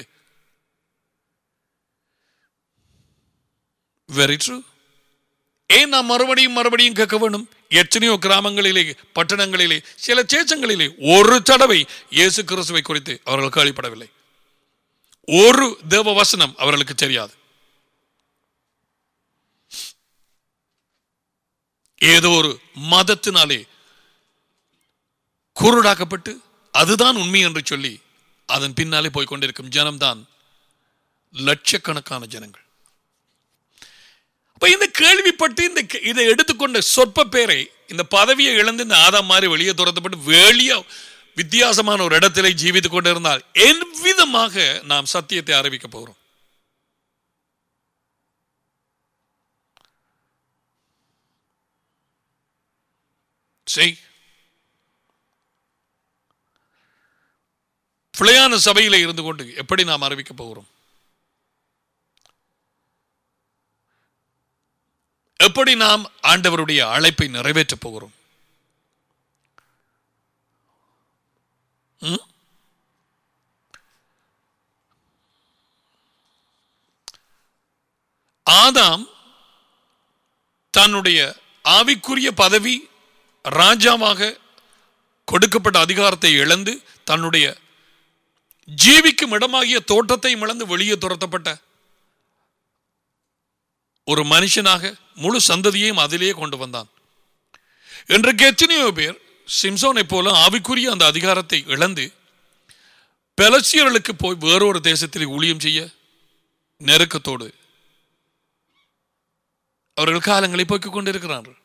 வெரி ட்ரூ ஏன் நாம் மறுபடியும் மறுபடியும் கேட்க வேண்டும் எத்தனையோ கிராமங்களிலே பட்டணங்களிலே சில சேச்சங்களிலே ஒரு தடவை இயேசு கிறிஸ்துவை குறித்து அவர்கள் கேள்விப்படவில்லை ஒரு தேவ வசனம் அவர்களுக்கு தெரியாது ஏதோ ஒரு மதத்தினாலே குருடாக்கப்பட்டு அதுதான் உண்மை என்று சொல்லி அதன் பின்னாலே போய் கொண்டிருக்கும் ஜனம்தான் லட்சக்கணக்கான ஜனங்கள் அப்ப இந்த கேள்விப்பட்டு இந்த கே- இதை எடுத்துக்கொண்ட சொற்ப பேரை இந்த பதவியை இழந்து இந்த ஆதாம் மாதிரி வெளியே துரத்தப்பட்டு வெளியே வித்தியாசமான ஒரு இடத்திலே ஜீவித்துக் கொண்டிருந்தால் எவ்விதமாக நாம் சத்தியத்தை அறிவிக்க போகிறோம் செய் பிழையான சபையில இருந்து கொண்டு எப்படி நாம் அறிவிக்க போகிறோம் எப்படி நாம் ஆண்டவருடைய அழைப்பை நிறைவேற்றப் போகிறோம் ம்? ஆதாம் தன்னுடைய ஆவிக்குரிய பதவி ராஜாவாக கொடுக்கப்பட்ட அதிகாரத்தை இழந்து தன்னுடைய ஜீவிக்கும் இடமாகிய தோட்டத்தை இழந்து வெளியே துரத்தப்பட்ட ஒரு மனுஷனாக முழு சந்ததியையும் அதிலேயே கொண்டு வந்தான் இன்றைக்கு எத்தனையோ பேர் சிம்சோனை போல ஆவிக்குரிய அந்த அதிகாரத்தை இழந்து பெலசியர்களுக்கு போய் வேறொரு தேசத்தில் ஊழியம் செய்ய நெருக்கத்தோடு அவர்கள் காலங்களை போக்கிக் கொண்டிருக்கிறார்கள்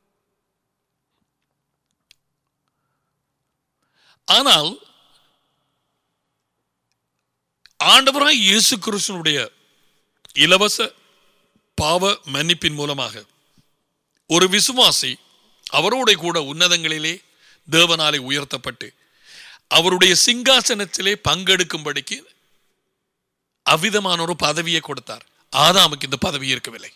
ஆனால் ஆண்டவராய் இயேசு கிறிஸ்துனுடைய இலவச பாவ மன்னிப்பின் மூலமாக ஒரு விசுவாசி அவரோட கூட உன்னதங்களிலே தேவனாலே உயர்த்தப்பட்டு அவருடைய சிங்காசனத்திலே பங்கெடுக்கும்படிக்கு அவ்விதமான ஒரு பதவியை கொடுத்தார் ஆதாமுக்கு இந்த பதவி இருக்கவில்லை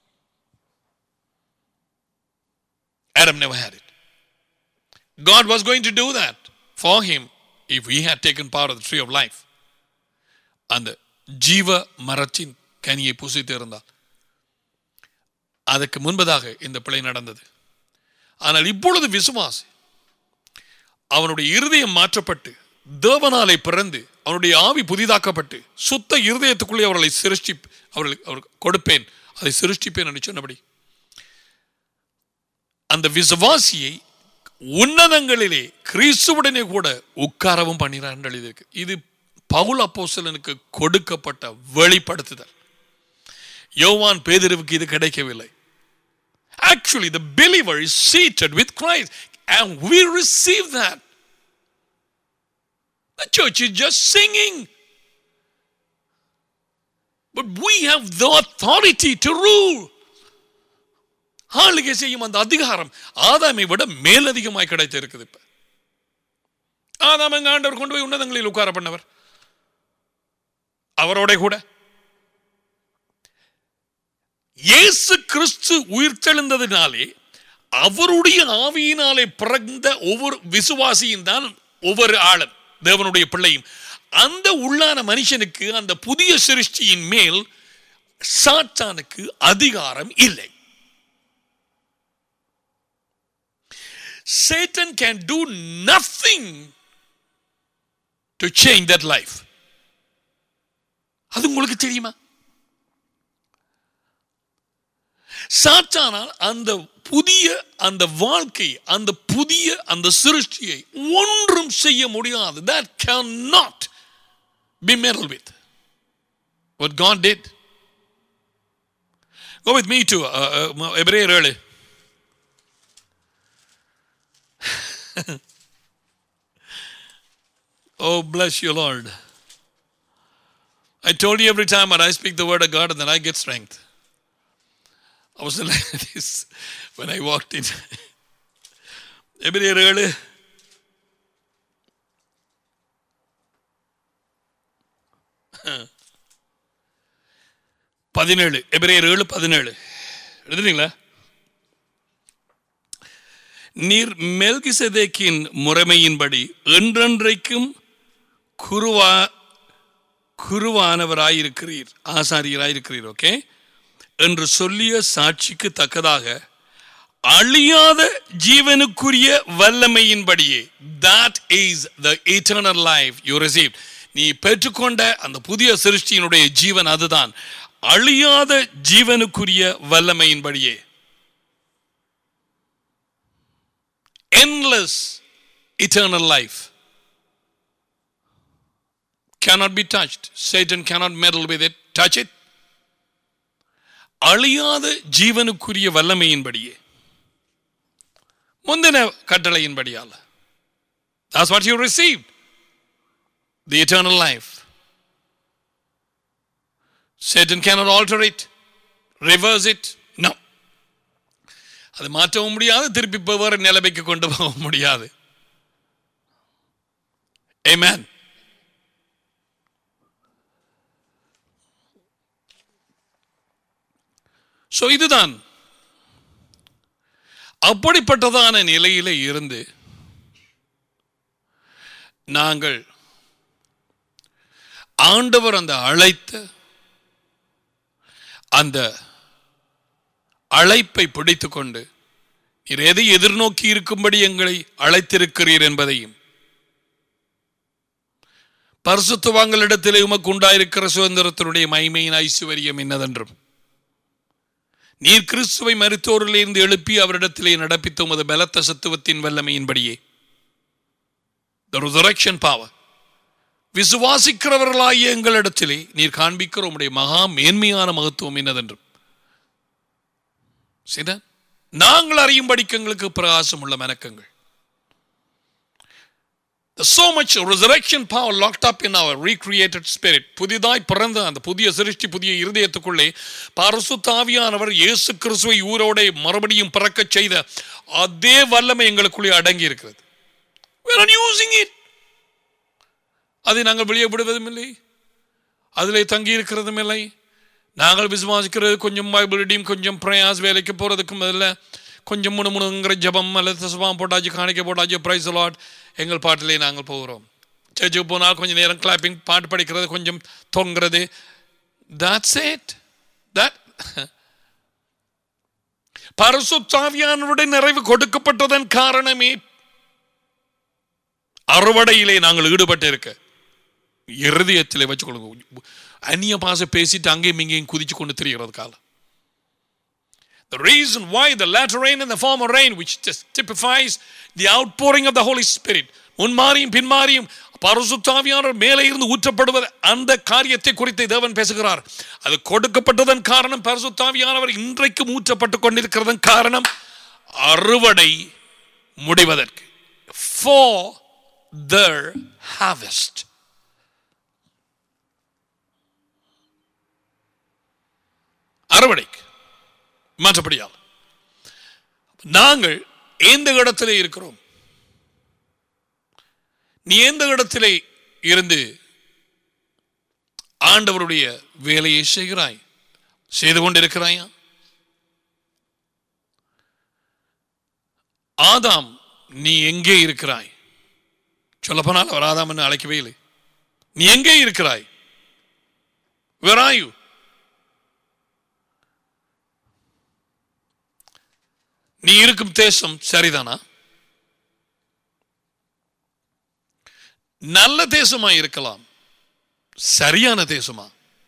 Adam never had it. God was going to do that for him if he had taken part of the tree of life. அந்த ஜீவ மரத்தின் கனியை புசித்து இருந்தால் அதற்கு முன்பதாக இந்த பிழை நடந்தது ஆனால் இப்பொழுது விசுவாசி அவனுடைய இருதயம் மாற்றப்பட்டு தேவனாலே பிறந்து அவனுடைய ஆவி புதிதாக்கப்பட்டு சுத்த இருதயத்துக்குள்ளே அவர்களை சிருஷ்டி அவர்களுக்கு அவருக்கு கொடுப்பேன் அதை சிருஷ்டிப்பேன் என்று சொன்னபடி அந்த விசுவாசியை உன்னதங்களிலே கிறிஸ்துவுடனே கூட உட்காரவும் பண்ணினார் என்று எழுதியிருக்கு இது பவுல் அப்போஸ்தலனுக்கு கொடுக்கப்பட்ட வெளிப்படுத்துதல் யோவான் பேதிருவுக்கு இது கிடைக்கவில்லை Actually, the believer is seated with Christ, and we receive that. The church is just singing. But we have the authority to rule. ஆளுகை செய்யும் அந்த அதிகாரம் ஆதாமை விட மேலதிகமாய் கிடைத்திருக்குது இப்ப ஆதாம் எங்க ஆண்டவர் கொண்டு போய் உன்னதங்களில் உட்கார பண்ணவர் அவரோட கூட இயேசு கிறிஸ்து உயிர்த்தெழுந்ததினாலே அவருடைய ஆவியினாலே பிறந்த ஒவ்வொரு விசுவாசியும் தான் ஒவ்வொரு ஆளன் தேவனுடைய பிள்ளையும் அந்த உள்ளான மனுஷனுக்கு அந்த புதிய சிருஷ்டியின் மேல் சாத்தானுக்கு அதிகாரம் இல்லை Satan can do nothing to change that life. அது உங்களுக்கு தெரியுமா சாத்தானால் அந்த புதிய அந்த வாழ்க்கை அந்த புதிய அந்த சிருஷ்டியை ஒன்றும் செய்ய முடியாது that cannot be meddled with what God did go with me to uh, uh, எபிரேயர் ஏழு oh bless you Lord I told you every time when I speak the word of God and then I get strength I was like this when I walked in. எபிரேயர் ஏழு பதினேழு எபிரேயர் ஏழு பதினேழு எழுதுறீங்களா நீர் மெல்கிசதேக்கின் முறைமையின்படி என்றென்றைக்கும் குருவா குருவானவராயிருக்கிறீர் ஆசாரியராயிருக்கிறீர் ஓகே என்று சொல்லிய சாட்சிக்கு தக்கதாக அழியாத ஜீவனுக்குரிய வல்லமையின்படியே that is the eternal life you received நீ பெற்றுக்கொண்ட அந்த புதிய சிருஷ்டியினுடைய ஜீவன் அதுதான் அழியாத ஜீவனுக்குரிய வல்லமையின்படியே endless eternal life cannot be touched satan cannot meddle with it touch it அழியாத ஜீவனுக்குரிய வல்லமையின்படியே முந்தின கட்டளையின்படியால் that's what you received the eternal life satan cannot alter it reverse it no அது மாற்றவும் முடியாது திருப்பி இப்போ வேறு நிலைமைக்கு கொண்டு போக முடியாது Amen. ஸோ இதுதான் அப்படிப்பட்டதான நிலையில இருந்து நாங்கள் ஆண்டவர் அந்த அழைத்த அந்த அழைப்பை பிடித்துக்கொண்டு நீர் எதை எதிர்நோக்கி இருக்கும்படி எங்களை அழைத்திருக்கிறீர் என்பதையும் பரிசுத்தவாங்களிடத்திலே உமக்கு உண்டாயிருக்கிற சுதந்திரத்தினுடைய மைமையின் ஐஸ்வர்யம் என்னதென்றும் நீர் கிறிஸ்துவை மருத்துவரிலிருந்து எழுப்பி அவரிடத்திலே நடப்பித்த உமது பலத்த சத்துவத்தின் வல்லமையின்படியே the resurrection power விசுவாசிக்கிறவர்களாகிய எங்களிடத்திலே நீர் காண்பிக்கிற உம்முடைய மகா மேன்மையான மகத்துவம் என்னதென்றும் சித நாங்கள் அறியும்படிக்கு எங்களுக்கு பிரகாசம் உள்ள மனக்கங்கள் so much resurrection power locked up in our recreated spirit புதிதாய் பிறந்த அந்த புதிய சிருஷ்டி புதிய இருதயத்துக்குள்ளே பரிசுத்தாவியானவர் இயேசு கிறிஸ்துவை ஊரோட மறுபடியும் பிறக்கச் செய்த அதே வல்லமை எங்களுக்குள்ளே அடங்கி இருக்கிறது We are not using it. அதை நாங்கள் வெளியே விடுவதும் இல்லை அதிலே தங்கி இருக்கிறதும் இல்லை நாங்கள் விசுவாசிக்கிறது கொஞ்சம் பைபிள் ரீடிங் கொஞ்சம் பிரயாஸ் வேலைக்கு போகிறதுக்கும் அதில் கொஞ்சம் முணுமுணுங்கிற ஜபம் அல்லது தசுபாம் போட்டாச்சு காணிக்க போட்டாச்சு ப்ரைஸ் லாட் எங்கள் பாட்டிலே நாங்கள் போகிறோம் சர்ச்சுக்கு போனால் கொஞ்சம் நேரம் கிளாப்பிங் பாட்டு படிக்கிறது கொஞ்சம் தொங்குறது that's it that பரிசுத்தாவியானவருடைய நிறைவு கொடுக்கப்பட்டதன் காரணமே அறுவடையிலே நாங்கள் ஈடுபட்டு இருக்க இருதயத்திலே வச்சுக்கொள்ளுங்க அந்நிய பாச பேசிட்டு அங்கேயும் இங்கேயும் குதிச்சு கொண்டு திரிகிறது காலம் The reason why the latter rain and the former rain, which just typifies the outpouring of the Holy Spirit, முன்மாறியும் பின்மாறியும் பரிசுத்தாவியானவர் மேலே இருந்து ஊற்றப்படுவது அந்த காரியத்தை குறித்து தேவன் பேசுகிறார் அது கொடுக்கப்பட்டதன் காரணம் பரிசுத்தாவியானவர் இன்றைக்கும் ஊற்றப்பட்டு கொண்டிருக்கிறதன் காரணம் அறுவடை முடிவதற்கு for their harvest அறுவடைக்கு மாற்றப்படியால் நாங்கள் எந்த இடத்திலே இருக்கிறோம் நீ எந்த இடத்திலே இருந்து ஆண்டவருடைய வேலையை செய்கிறாய் செய்து கொண்டிருக்கிறாயா ஆதாம் நீ எங்கே இருக்கிறாய் சொல்லப்போனால் அவர் ஆதாம் என்று அழைக்கவே இல்லை நீ எங்கே இருக்கிறாய் Where are you? நீ இருக்கும் தேசம் சரிதானா நல்ல தேசமா இருக்கலாம் சரியான தேசமா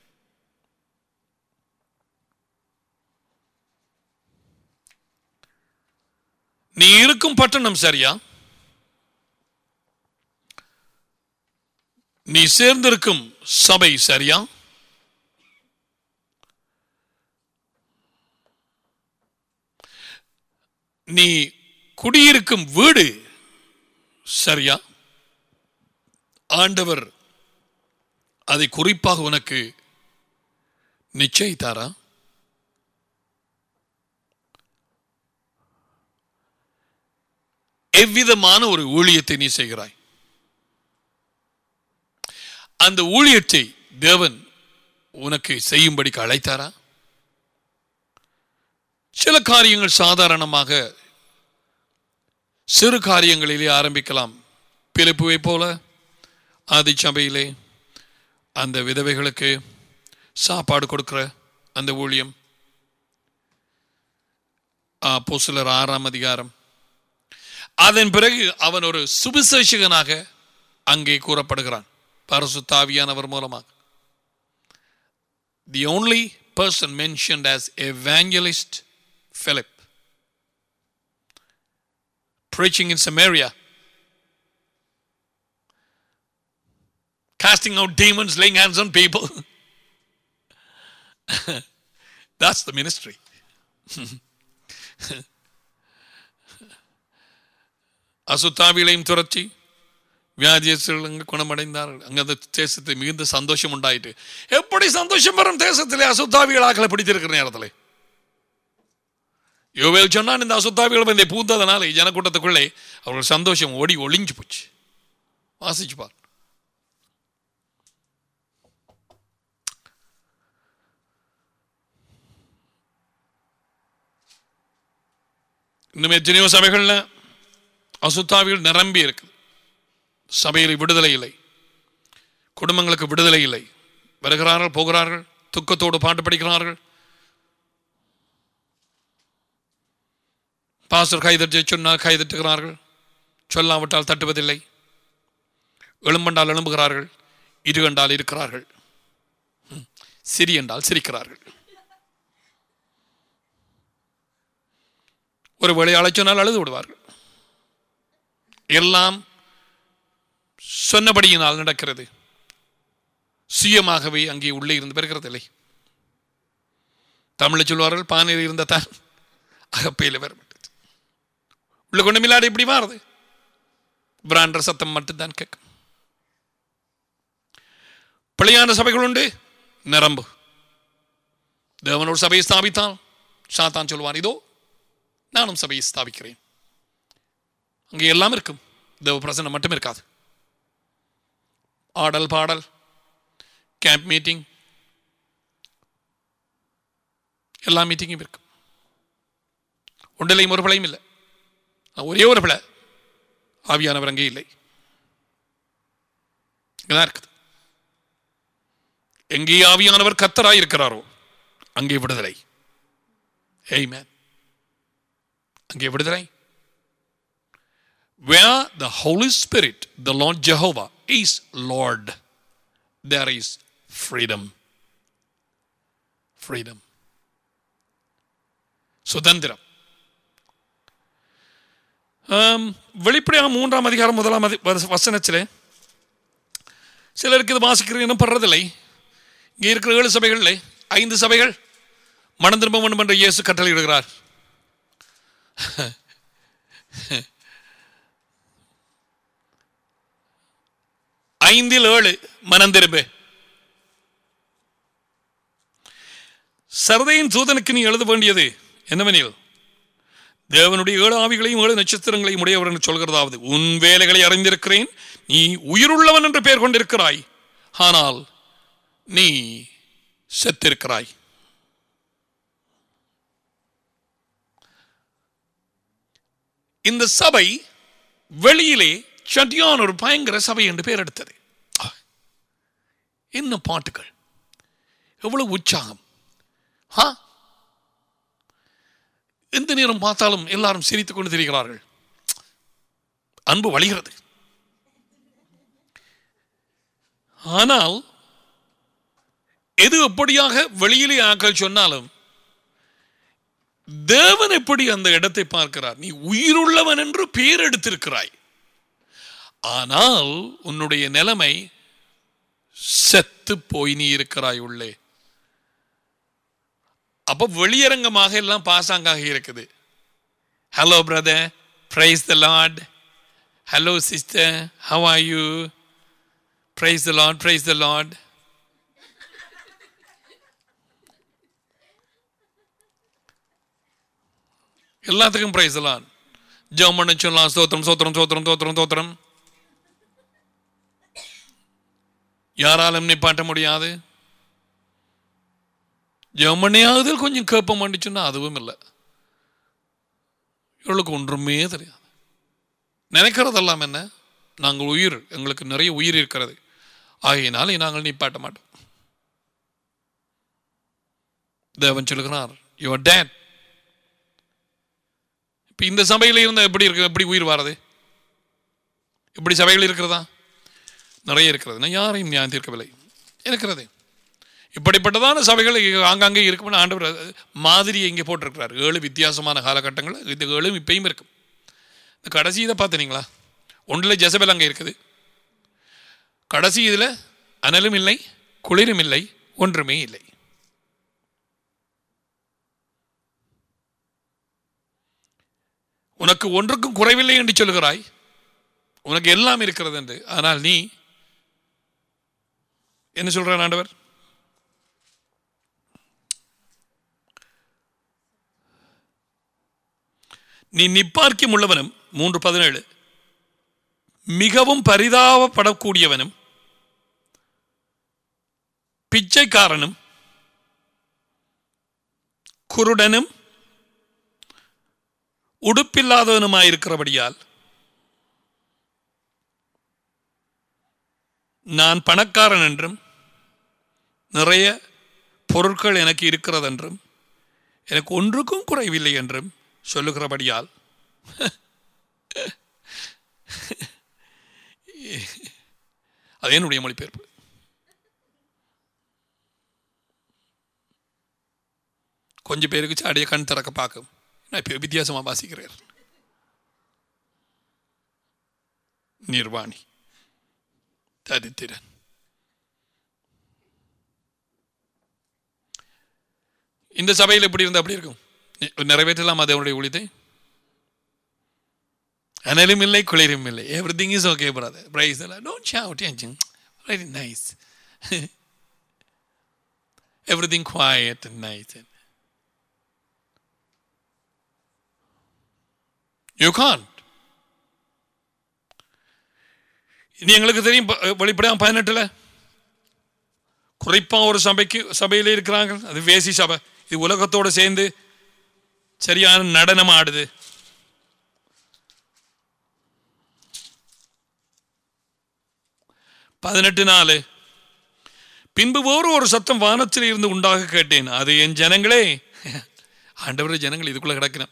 நீ இருக்கும் பட்டணம் சரியா நீ சேர்ந்திருக்கும் சபை சரியா நீ குடியிருக்கும் வீடு சரியா ஆண்டவர் அதை குறிப்பாக உனக்கு நிச்சயித்தாரா எவ்விதமான ஒரு ஊழியத்தை நீ செய்கிறாய் அந்த ஊழியத்தை தேவன் உனக்கு செய்யும்படிக்கு அழைத்தாரா சில காரியங்கள் சாதாரணமாக சிறு காரியங்களிலே ஆரம்பிக்கலாம் பிலிப்புவை போல ஆதி சபையிலே அந்த விதவைகளுக்கு சாப்பாடு கொடுக்கிற அந்த ஊழியம் அப்போ சிலர் ஆறாம் அதிகாரம் அதன் பிறகு அவன் ஒரு சுவிசேஷகனாக அங்கே கூறப்படுகிறான் பரிசுத்தாவியானவர் மூலமாக தி only person mentioned as evangelist Philip preaching in Samaria casting out demons laying hands on people that's the ministry அசுத்தாவிகளையும் துரத்தி வியாதியர்கள் குணமடைந்தார்கள் அங்க அந்த தேசத்தில் மிகுந்த சந்தோஷம் உண்டாயிட்டு எப்படி சந்தோஷம் வரும் தேசத்திலே அசுத்தாவிகள் ஆக்களை பிடித்திருக்கிற நேரத்தில் யோவேல் சொன்னான் இந்த அசுத்தாவிகள் வந்து பூந்ததனால ஜனக்கூட்டத்துக்குள்ளே அவர்கள் சந்தோஷம் ஓடி ஒளிஞ்சு போச்சு வாசிச்சு பார் இன்னும் எத்தனையோ சபைகள்ல அசுத்தாவிகள் நிரம்பி இருக்கு சபையில் விடுதலை இல்லை குடும்பங்களுக்கு விடுதலை இல்லை வருகிறார்கள் போகிறார்கள் துக்கத்தோடு பாட்டு படிக்கிறார்கள் பாஸ்டர் கைதட்டி சொன்னால் கைதட்டுகிறார்கள் சொல்லாவிட்டால் தட்டுவதில்லை எழும்பண்டால் எழும்புகிறார்கள் இரு கண்டால் இருக்கிறார்கள் ம். சிரி என்றால் சிரிக்கிறார்கள் ஒரு வேளை அழைச்சொன்னால் அழுது விடுவார்கள் எல்லாம் சொன்னபடியினால் நடக்கிறது சுயமாகவே அங்கே உள்ளே இருந்து பெறுகிறதில்லை தமிழில் சொல்வார்கள் பானையில் இருந்த தான் அகப்பையில் வரப்பட்டது உள்ள கொண்டு மில்லாடி இப்படி மாறுது பிராண்டர் சத்தம் மட்டும்தான் கேட்கும் பிழையான சபைகள் உண்டு நிரம்பு தேவன் ஒரு சபையை ஸ்தாபித்தான் சாத்தான் சொல்வான் இதோ நானும் சபையை ஸ்தாபிக்கிறேன் அங்கே எல்லாம் இருக்கும் தேவ பிரசனம் மட்டும் இருக்காது ஆடல் பாடல் கேம்ப் மீட்டிங் எல்லா மீட்டிங்கும் இருக்கும் ஒன்றிலையும் ஒரு பிழையும் இல்லை ஒரே ஒரு பிழை ஆவியானவர் அங்கே இல்லை இங்கதான் இருக்குது எங்கே ஆவியானவர் கத்தராய் இருக்கிறாரோ அங்கே விடுதலை Amen. அங்கே விடுதலை where the Holy Spirit, the Lord Jehovah, is Lord, there is freedom. Freedom. சுதந்திரம் ஆம், வெளிப்படையாக மூன்றாம் அதிகாரம் முதலாம் அதி வச- வசனத்திலே சிலருக்கு இது வாசிக்கிறீங்கன்னு படுறதில்லை இங்கே இருக்கிற ஏழு சபைகளில் ஐந்து சபைகள் மனம் திரும்ப வேண்டும் என்று இயேசு கட்டளையிடுகிறார் ஐந்தில் ஏழு மனம் திரும்பு சரதையின் தூதனுக்கு நீ எழுத வேண்டியது என்னவெனில் தேவனுடைய ஏழு ஆவிகளையும் ஏழு நட்சத்திரங்களையும் உடையவர் என்று சொல்கிறதாவது உன் வேலைகளை அறிந்திருக்கிறேன் நீ உயிருள்ளவன் என்று பெயர் கொண்டிருக்கிறாய் ஆனால் நீ செத்திருக்கிறாய் இந்த சபை வெளியிலே சட்டியான் ஒரு பயங்கர சபை என்று பெயர் எடுத்தது ஆ, என்ன பாட்டுகள் எவ்வளவு உற்சாகம் ஆ எந்த நேரம் பார்த்தாலும் எல்லாரும் சிரித்துக் கொண்டு திரிகிறார்கள் அன்பு வழிகிறது ஆனால் எது எப்படியாக வெளியிலே ஆக்கள் சொன்னாலும் தேவன் எப்படி அந்த இடத்தை பார்க்கிறார் நீ உயிருள்ளவன் என்று பேர் எடுத்திருக்கிறாய் ஆனால் உன்னுடைய நிலைமை செத்து போய் நீ இருக்கிறாய் உள்ளே அப்ப வெளியரங்கமாக எல்லாம் பாசாங்காக இருக்குது hello brother praise the Lord hello sister how are you praise the Lord praise the Lord எல்லாத்துக்கும் பிரைஸ் லார்ட் ஜெபம் பண்ண சொல்லலாம் ஸ்தோத்திரம் ஸ்தோத்திரம் ஸ்தோத்திரம் ஸ்தோத்திரம் ஸ்தோத்திரம் யாராலும் நிப்பாட்ட முடியாது ஜெர்மனியாவது கொஞ்சம் கேட்ப மாட்டுச்சுன்னா அதுவும் இல்லை இவளுக்கு ஒன்றுமே தெரியாது நினைக்கிறதெல்லாம் என்ன நாங்கள் உயிர் எங்களுக்கு நிறைய உயிர் இருக்கிறது ஆகையினாலே நாங்கள் நிப்பாட்ட மாட்டோம் தேவன் சொல்லுகிறார் யுவர் டேட் இப்ப இந்த சபையில இருந்தா எப்படி இருக்கு எப்படி உயிர் வாரது இப்படி சபைகள் இருக்கிறதா நிறைய இருக்கிறது நான் யாரையும் நியாயம் தீர்க்கவில்லை இருக்கிறது இப்படிப்பட்டதான சபைகள் இங்க ஆங்காங்கே இருக்கும்னு ஆண்டவர் அது மாதிரியை இங்கே போட்டிருக்கிறார் ஏழு வித்தியாசமான காலகட்டங்கள் இந்த ஏழும் இப்பயும் இருக்கும் இந்த கடைசி இதை பார்த்தீங்களா ஒன்றில் ஜெசபெல் அங்கே இருக்குது கடைசி இதில் அனலும் இல்லை குளிரும் இல்லை ஒன்றுமே இல்லை உனக்கு ஒன்றுக்கும் குறைவில்லை என்று சொல்கிறாய் உனக்கு எல்லாம் இருக்கிறது என்று ஆனால் நீ என்ன சொல்றான் ஆண்டவர் நீ நிப்பார்க்கியம் உள்ளவனும் மூன்று பதினேழு மிகவும் பரிதாபப்படக்கூடியவனும் பிச்சைக்காரனும் குருடனும் உடுப்பில்லாதவனுமாயிருக்கிறபடியால் நான் பணக்காரன் என்றும் நிறைய பொருட்கள் எனக்கு இருக்கிறதென்றும் எனக்கு ஒன்றுக்கும் குறைவில்லை என்றும் சொல்லுகிறபடியால் அது என்னுடைய மொழிபெயர்ப்பு கொஞ்சம் பேருக்கு சாடிய கண் திறக்க பார்க்கும் நான் இப்போ வித்தியாசமாக வாசிக்கிறேன் நிர்வாணி தரித்திரன் இந்த சபையில் எப்படி இருந்தால் அப்படி இருக்கும் நி- நிறைவேற்றலாம் அதனுடைய ஊழியத்தை அனலும் இல்லை குளிரும் இல்லை everything is okay brother praise don't shout very nice everything quiet and nice you can't இனி எங்களுக்கு தெரியும் ப- வெளிப்படையாக பதினெட்டில் குறிப்பாக ஒரு சபைக்கு சபையில் இருக்கிறாங்க அது வேசி சபை இது உலகத்தோடு சேர்ந்து சரியான நடனம் ஆடுது பதினெட்டு நாலு பின்பு வேறு ஒரு சத்தம் வானத்தில் இருந்து உண்டாக கேட்டேன் அது என் ஜனங்களே ஆண்டவர் ஜனங்கள் இதுக்குள்ள கிடக்கணும்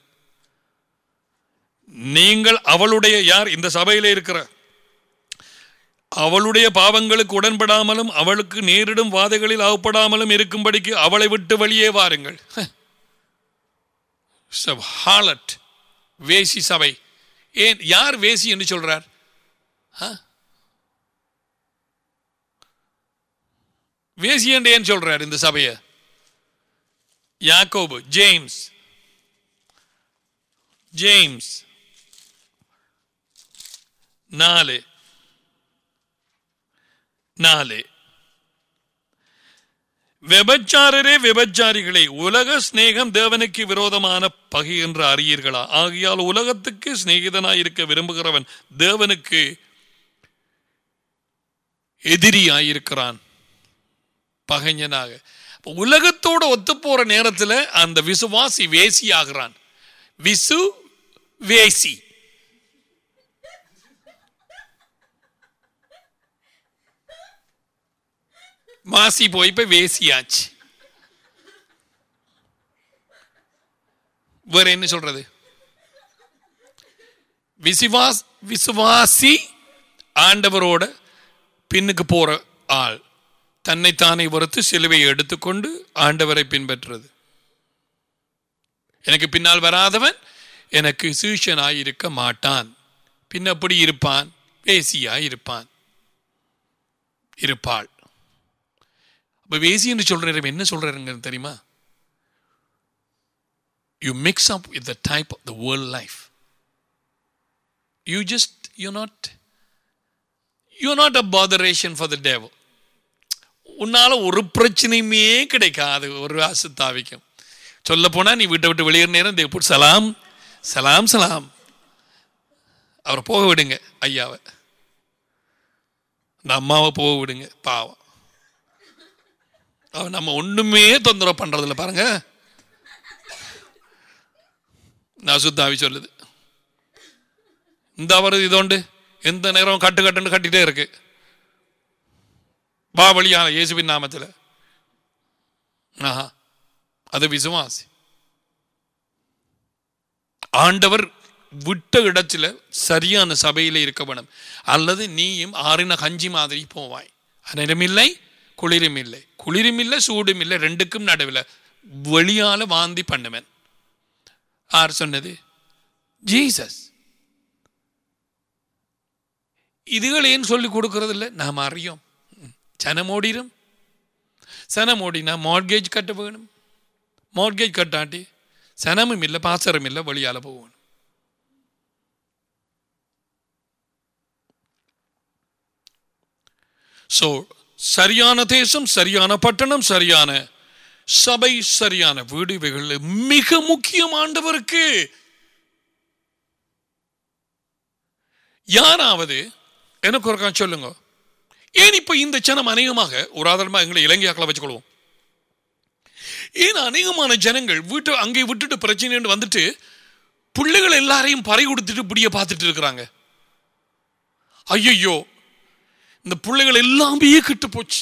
நீங்கள் அவளுடைய யார் இந்த சபையிலே இருக்கிற அவளுடைய பாவங்களுக்கு உடன்படாமலும் அவளுக்கு நேரிடும் வாதைகளில் அகப்படாமலும் இருக்கும்படிக்கு அவளை விட்டு வெளியே வாருங்கள் ஹாலட் வேசி சபை ஏன் யார் வேசி என்று சொல்றார் ஆ? வேசி என்று ஏன் சொல்றார் இந்த சபையை யாக்கோபு ஜேம்ஸ் ஜேம்ஸ் நாலு நாலு விபச்சாரரே விபச்சாரிகளே உலக சிநேகம் தேவனுக்கு விரோதமான பகை என்று அறியீர்களா ஆகையால் உலகத்துக்கு சிநேகிதனாய் இருக்க விரும்புகிறவன் தேவனுக்கு எதிரியாயிருக்கிறான் பகைஞனாக அப்ப உலகத்தோட ஒத்து போற நேரத்துல அந்த விசுவாசி வேசி ஆகிறான் விசு வேசி மாசி போய் இப்ப வேசியாச்சு வேற என்ன சொல்றது விசுவாஸ் விசுவாசி ஆண்டவரோட பின்னுக்கு போற ஆள் தன்னைத்தானே வெறுத்து சிலுவையை எடுத்துக்கொண்டு ஆண்டவரை பின்பற்றுறது எனக்கு பின்னால் வராதவன் எனக்கு சீஷனாய் இருக்க மாட்டான் பின் அப்படி இருப்பான் வேசியாய் இருப்பான் இருப்பாள் அப்ப வேசி என்று சொல்ற நேரம் என்ன சொல்றாருங்க தெரியுமா you mix up with the type of the world life you just you not you not a botheration for the devil உன்னால ஒரு பிரச்சனையுமே கிடைக்காது ஒரு அசுத்தாவிக்கும் சொல்ல போனா நீ வீட்டை விட்டு வெளியேற நேரம் தேவ சலாம் சலாம் சலாம் அவரை போக விடுங்க ஐயாவை இந்த அம்மாவை போக விடுங்க பாவம் அவன் நம்ம ஒண்ணுமே தொந்தரவு பண்றதில்ல பாருங்க நான் சுத்தாவி சொல்லுது இந்த அவரது இதோண்டு எந்த நேரம் கட்டு கட்டுன்னு கட்டிட்டே இருக்கு வா வழியான இயேசுவின் நாமத்தில் ஆஹா அது விசுவாசி ஆண்டவர் விட்ட இடத்துல சரியான சபையில இருக்க வேணும் அல்லது நீயும் ஆறின கஞ்சி மாதிரி போவாய் அனரும் இல்லை குளிரும் இல்லை குளிரும் இல்லை சூடும் இல்லை ரெண்டுக்கும் நடுவில் வெளியால வாந்தி பண்ணுவேன் யார் சொன்னது ஜீசஸ் இதுகள் ஏன் சொல்லி கொடுக்கறது இல்லை நாம் அறியோம் சனம் ஓடிடும் சனம் ஓடினா மார்கேஜ் கட்ட வேணும் மார்கேஜ் கட்டாட்டி சனமும் இல்லை பாசரம் இல்லை வழியால போகணும் ஸோ சரியான தேசம் சரியான பட்டணம் சரியான சபை சரியான வீடு இவைகள் மிக முக்கியம் ஆண்டவருக்கு யாராவது எனக்கு ஒரு சொல்லுங்க ஏன் இப்ப இந்த ஜனம் அநேகமாக ஒரு ஆதாரமா எங்களை இலங்கையாக்களை வச்சுக்கொள்வோம் ஏன் அநேகமான ஜனங்கள் வீட்டு அங்கே விட்டுட்டு பிரச்சனை வந்துட்டு பிள்ளைகள் எல்லாரையும் பறை கொடுத்துட்டு இப்படியே பார்த்துட்டு இருக்கிறாங்க ஐயோ இந்த பிள்ளைகள் எல்லாமே கெட்டு போச்சு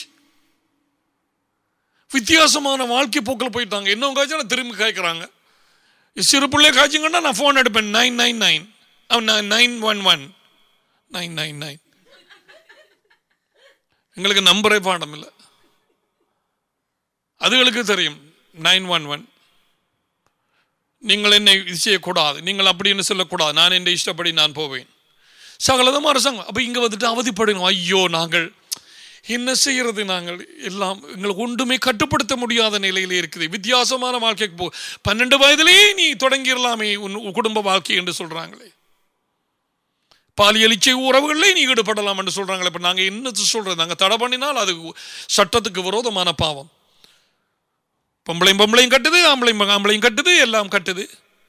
வித்தியாசமான வாழ்க்கை போக்கில் போயிட்டாங்க இன்னும் காய்ச்சா திரும்பி காய்க்கிறாங்க சிறு பிள்ளை காய்ச்சிங்கன்னா நான் ஃபோன் எடுப்பேன் nine nine nine nine one one nine nine nine எங்களுக்கு நம்பரே பாடம் இல்லை அதுகளுக்கு தெரியும் நைன் ஒன் ஒன் நீங்கள் என்னை இது செய்யக்கூடாது நீங்கள் அப்படின்னு சொல்லக்கூடாது நான் என் இஷ்டப்படி நான் போவேன் சகலதமாக அரசாங்கம் அப்போ இங்கே வந்துட்டு அவதிப்படணும் ஐயோ நாங்கள் என்ன செய்யறது நாங்கள் எல்லாம் எங்களுக்கு ஒன்றுமே கட்டுப்படுத்த முடியாத நிலையில இருக்குது வித்தியாசமான வாழ்க்கைக்கு போ பன்னெண்டு வயதிலேயே நீ தொடங்கிடலாமே உன் குடும்ப வாழ்க்கை என்று சொல்றாங்களே பாலியல் இச்சை உறவுகளிலே நீ ஈடுபடலாம் என்று சொல்றாங்களே இப்போ நாங்கள் என்ன சொல்றது நாங்கள் தடை பண்ணினால் அது சட்டத்துக்கு விரோதமான பாவம் பொம்பளையும் பொம்பளையும் கட்டுது ஆம்பளையும் ஆம்பளையும் கட்டுது எல்லாம் கட்டுது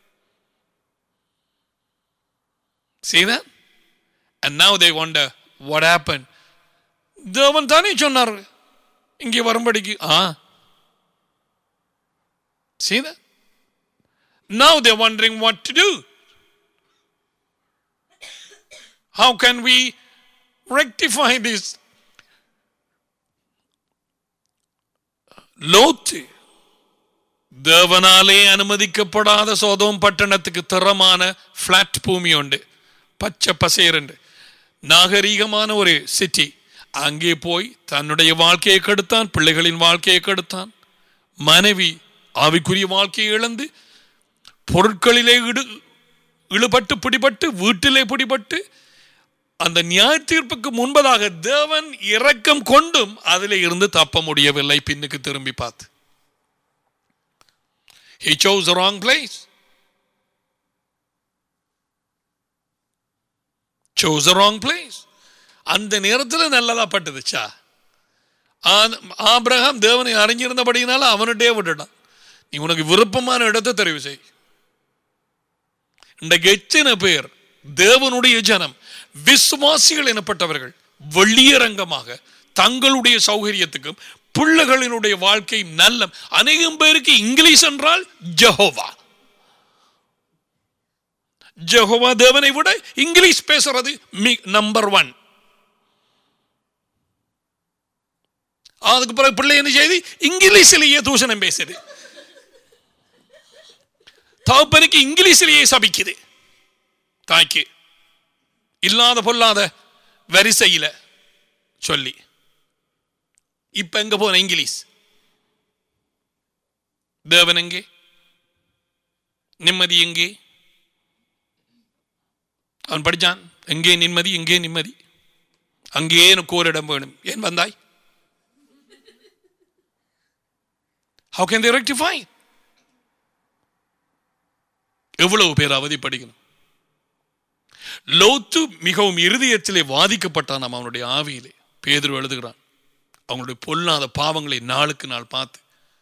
See that? And now they wonder what happened. தேவன் தானே சொன்னார் இங்கே வரும்படிக்கு ஆ See that? Now they're wondering what to do. How can we rectify this? லோத்து தேவனாலே அனுமதிக்கப்படாத சோதம் பட்டணத்துக்கு திறமான பிளாட் பூமி உண்டு பச்சை பசேரண்டு நாகரீகமான ஒரு சிட்டி அங்கே போய் தன்னுடைய வாழ்க்கையை கெடுத்தான் பிள்ளைகளின் வாழ்க்கையை கெடுத்தான் மனைவி ஆவிக்குரிய வாழ்க்கையை இழந்து பொருட்களிலே இடு இழுபட்டு பிடிபட்டு வீட்டிலே பிடிபட்டு அந்த நியாய தீர்ப்புக்கு முன்பதாக தேவன் இரக்கம் கொண்டும் அதிலே இருந்து தப்ப முடியவில்லை பின்னுக்கு திரும்பி பார்த்து He chose the wrong place. chose the wrong place. அந்த நேரத்தில் நல்லதா பட்டுதுச்சா ஆபிரகாம் தேவனை அறிஞ்சிருந்தபடினால அவனுட்டே விட்டுட்டான் நீ உனக்கு விருப்பமான இடத்தை தெரிவு செய் இன்றைக்கு எத்தனை பேர் தேவனுடைய ஜனம் விசுவாசிகள் எனப்பட்டவர்கள் வெளியரங்கமாக தங்களுடைய சௌகரியத்துக்கும் பிள்ளைகளினுடைய வாழ்க்கை நல்ல அநேகம் பேருக்கு இங்கிலீஷ் என்றால் ஜஹோவா ஜெகோவா தேவனை விட இங்கிலீஷ் பேசுறது நம்பர் ஒன் அதுக்கு பிறகு பிள்ளை என்ன செய்து இங்கிலீஷிலேயே தூஷணம் பேசுது தகப்பனுக்கு இங்கிலீஷிலேயே சபிக்குது தாய்க்கு இல்லாத பொல்லாத வரிசையில சொல்லி இப்ப எங்க போன இங்கிலீஷ் தேவன் எங்கே நிம்மதி எங்கே அவன் படித்தான் எங்கே நிம்மதி எங்கே நிம்மதி அங்கே எனக்கு ஓரிடம் வேணும் ஏன் வந்தாய் ஹவு கேன் தி ரெக்டிஃபை எவ்வளவு பேர் அவதிப்படுக்கணும் லோத்து மிகவும் இருதயத்திலே வாதிக்கப்பட்டான் நம்ம அவனுடைய ஆவியிலே பேதர் எழுதுகிறான் அவங்களுடைய பொல்லாத பாவங்களை நாளுக்கு நாள் பார்த்து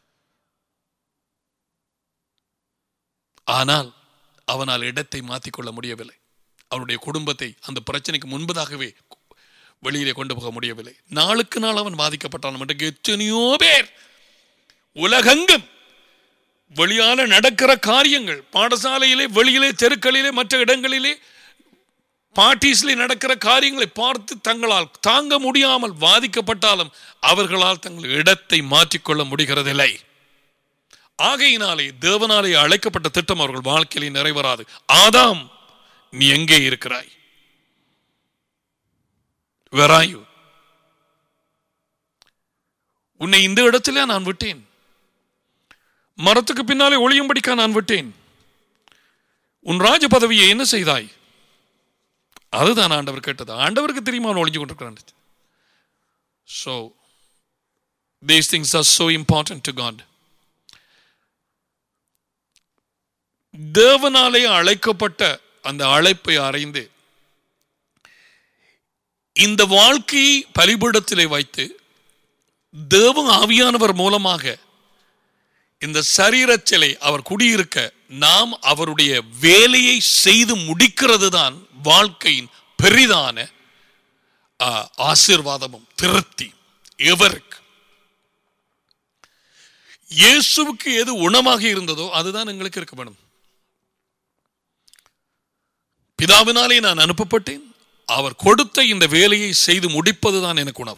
ஆனால் அவனால் இடத்தை மாற்றிக்கொள்ள முடியவில்லை அவனுடைய குடும்பத்தை அந்த பிரச்சனைக்கு முன்பதாகவே வெளியிலே கொண்டு போக முடியவில்லை நாளுக்கு நாள் அவன் பாதிக்கப்பட்டான் என்று எத்தனையோ பேர் உலகெங்கும் வெளியால நடக்கிற காரியங்கள் பாடசாலையிலே வெளியிலே தெருக்களிலே மற்ற இடங்களிலே பார்ட்டிஸ்ல நடக்கிற காரியங்களை பார்த்து தங்களால் தாங்க முடியாமல் பாதிக்கப்பட்டாலும் அவர்களால் தங்கள் இடத்தை மாற்றிக்கொள்ள முடிகிறதில்லை ஆகையினாலே தேவனாலே அழைக்கப்பட்ட திட்டம் அவர்கள் வாழ்க்கையிலே நிறைவேறாது ஆதாம் நீ எங்கே இருக்கிறாய் Where are you? உன்னை இந்த இடத்திலே நான் விட்டேன் மரத்துக்கு பின்னாலே ஒளியும்படிக்கா நான் விட்டேன் உன் ராஜ பதவியை என்ன செய்தாய் அதுதான் ஆண்டவர் கேட்டது ஆண்டவருக்கு தெரியுமா அவன் ஒளிஞ்சு கொண்டிருக்கிறான் so these things are so important to God தேவனாலே அழைக்கப்பட்ட அந்த அழைப்பை அறைந்து இந்த வாழ்க்கையை பலிபீடத்திலே வைத்து தேவ ஆவியானவர் மூலமாக இந்த சரீரச்சிலை அவர் குடியிருக்க நாம் அவருடைய வேலையை செய்து முடிக்கிறது தான் வாழ்க்கையின் பெரிதான ஆ, ஆசீர்வாதமும் திருப்தி எவருக்கு இயேசுவுக்கு எது உணமாக இருந்ததோ அதுதான் எங்களுக்கு இருக்க வேணும் பிதாவினாலே நான் அனுப்பப்பட்டேன் அவர் கொடுத்த இந்த வேலையை செய்து முடிப்பதுதான் எனக்கு உணவு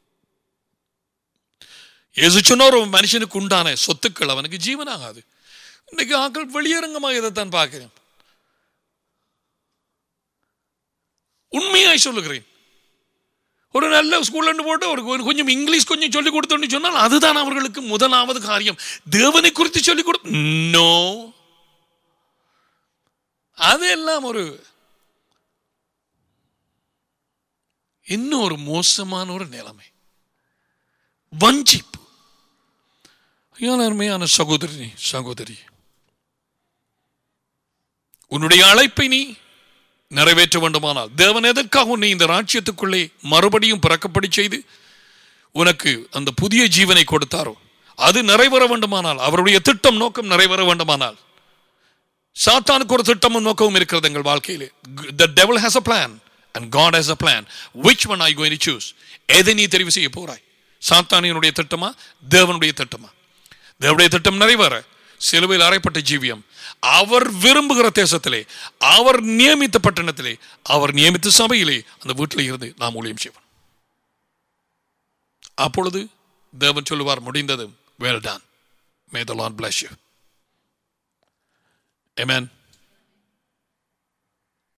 இயேசு சொன்ன ஒரு மனுஷனுக்கு உண்டான சொத்துக்கள் அவனுக்கு ஜீவனாகாது இன்னைக்கு ஆக்கள் வெளியரங்கமாக இதைத்தான் பார்க்கிறேன் உண்மையாய் சொல்லுகிறேன் ஒரு நல்ல ஸ்கூல்ல போட்டு ஒரு ஒரு கொஞ்சம் இங்கிலீஷ் கொஞ்சம் சொல்லிக் கொடுத்தோன்னு சொன்னால் அதுதான் அவர்களுக்கு முதலாவது காரியம் தேவனை குறித்து சொல்லிக் கொடு நோ அதெல்லாம் ஒரு இன்னும் ஒரு மோசமான ஒரு நிலைமை வஞ்சிப்பு ஐயா அருமையான சகோதரி சகோதரி உன்னுடைய அழைப்பை நீ நிறைவேற்ற வேண்டுமானால் தேவன் எதற்காக உன்னை இந்த ராஜ்யத்துக்குள்ளே மறுபடியும் பிறக்கப்படி செய்து உனக்கு அந்த புதிய ஜீவனை கொடுத்தாரோ அது நிறைவேற வேண்டுமானால் அவருடைய திட்டம் நோக்கம் நிறைவேற வேண்டுமானால் சாத்தானுக்கு ஒரு திட்டமும் நோக்கமும் இருக்கிறது எங்கள் வாழ்க்கையிலே the devil has a plan and god has a plan which one are you going to choose எதை நீ தெரிவு செய்ய போறாய் சாத்தானியனுடைய திட்டமா தேவனுடைய திட்டமா தேவனுடைய திட்டம் நிறைவேற சிலுவையில் அறைப்பட்ட ஜீவியம் அவர் விரும்புகிற தேசத்திலே அவர் நியமித்த பட்டணத்திலே அவர் நியமித்த சபையிலே அந்த வீட்டில் இருந்து நாம் ஊழியம் செய்வோம் அப்பொழுது தேவன் சொல்லுவார் முடிந்தது well done may the lord bless you amen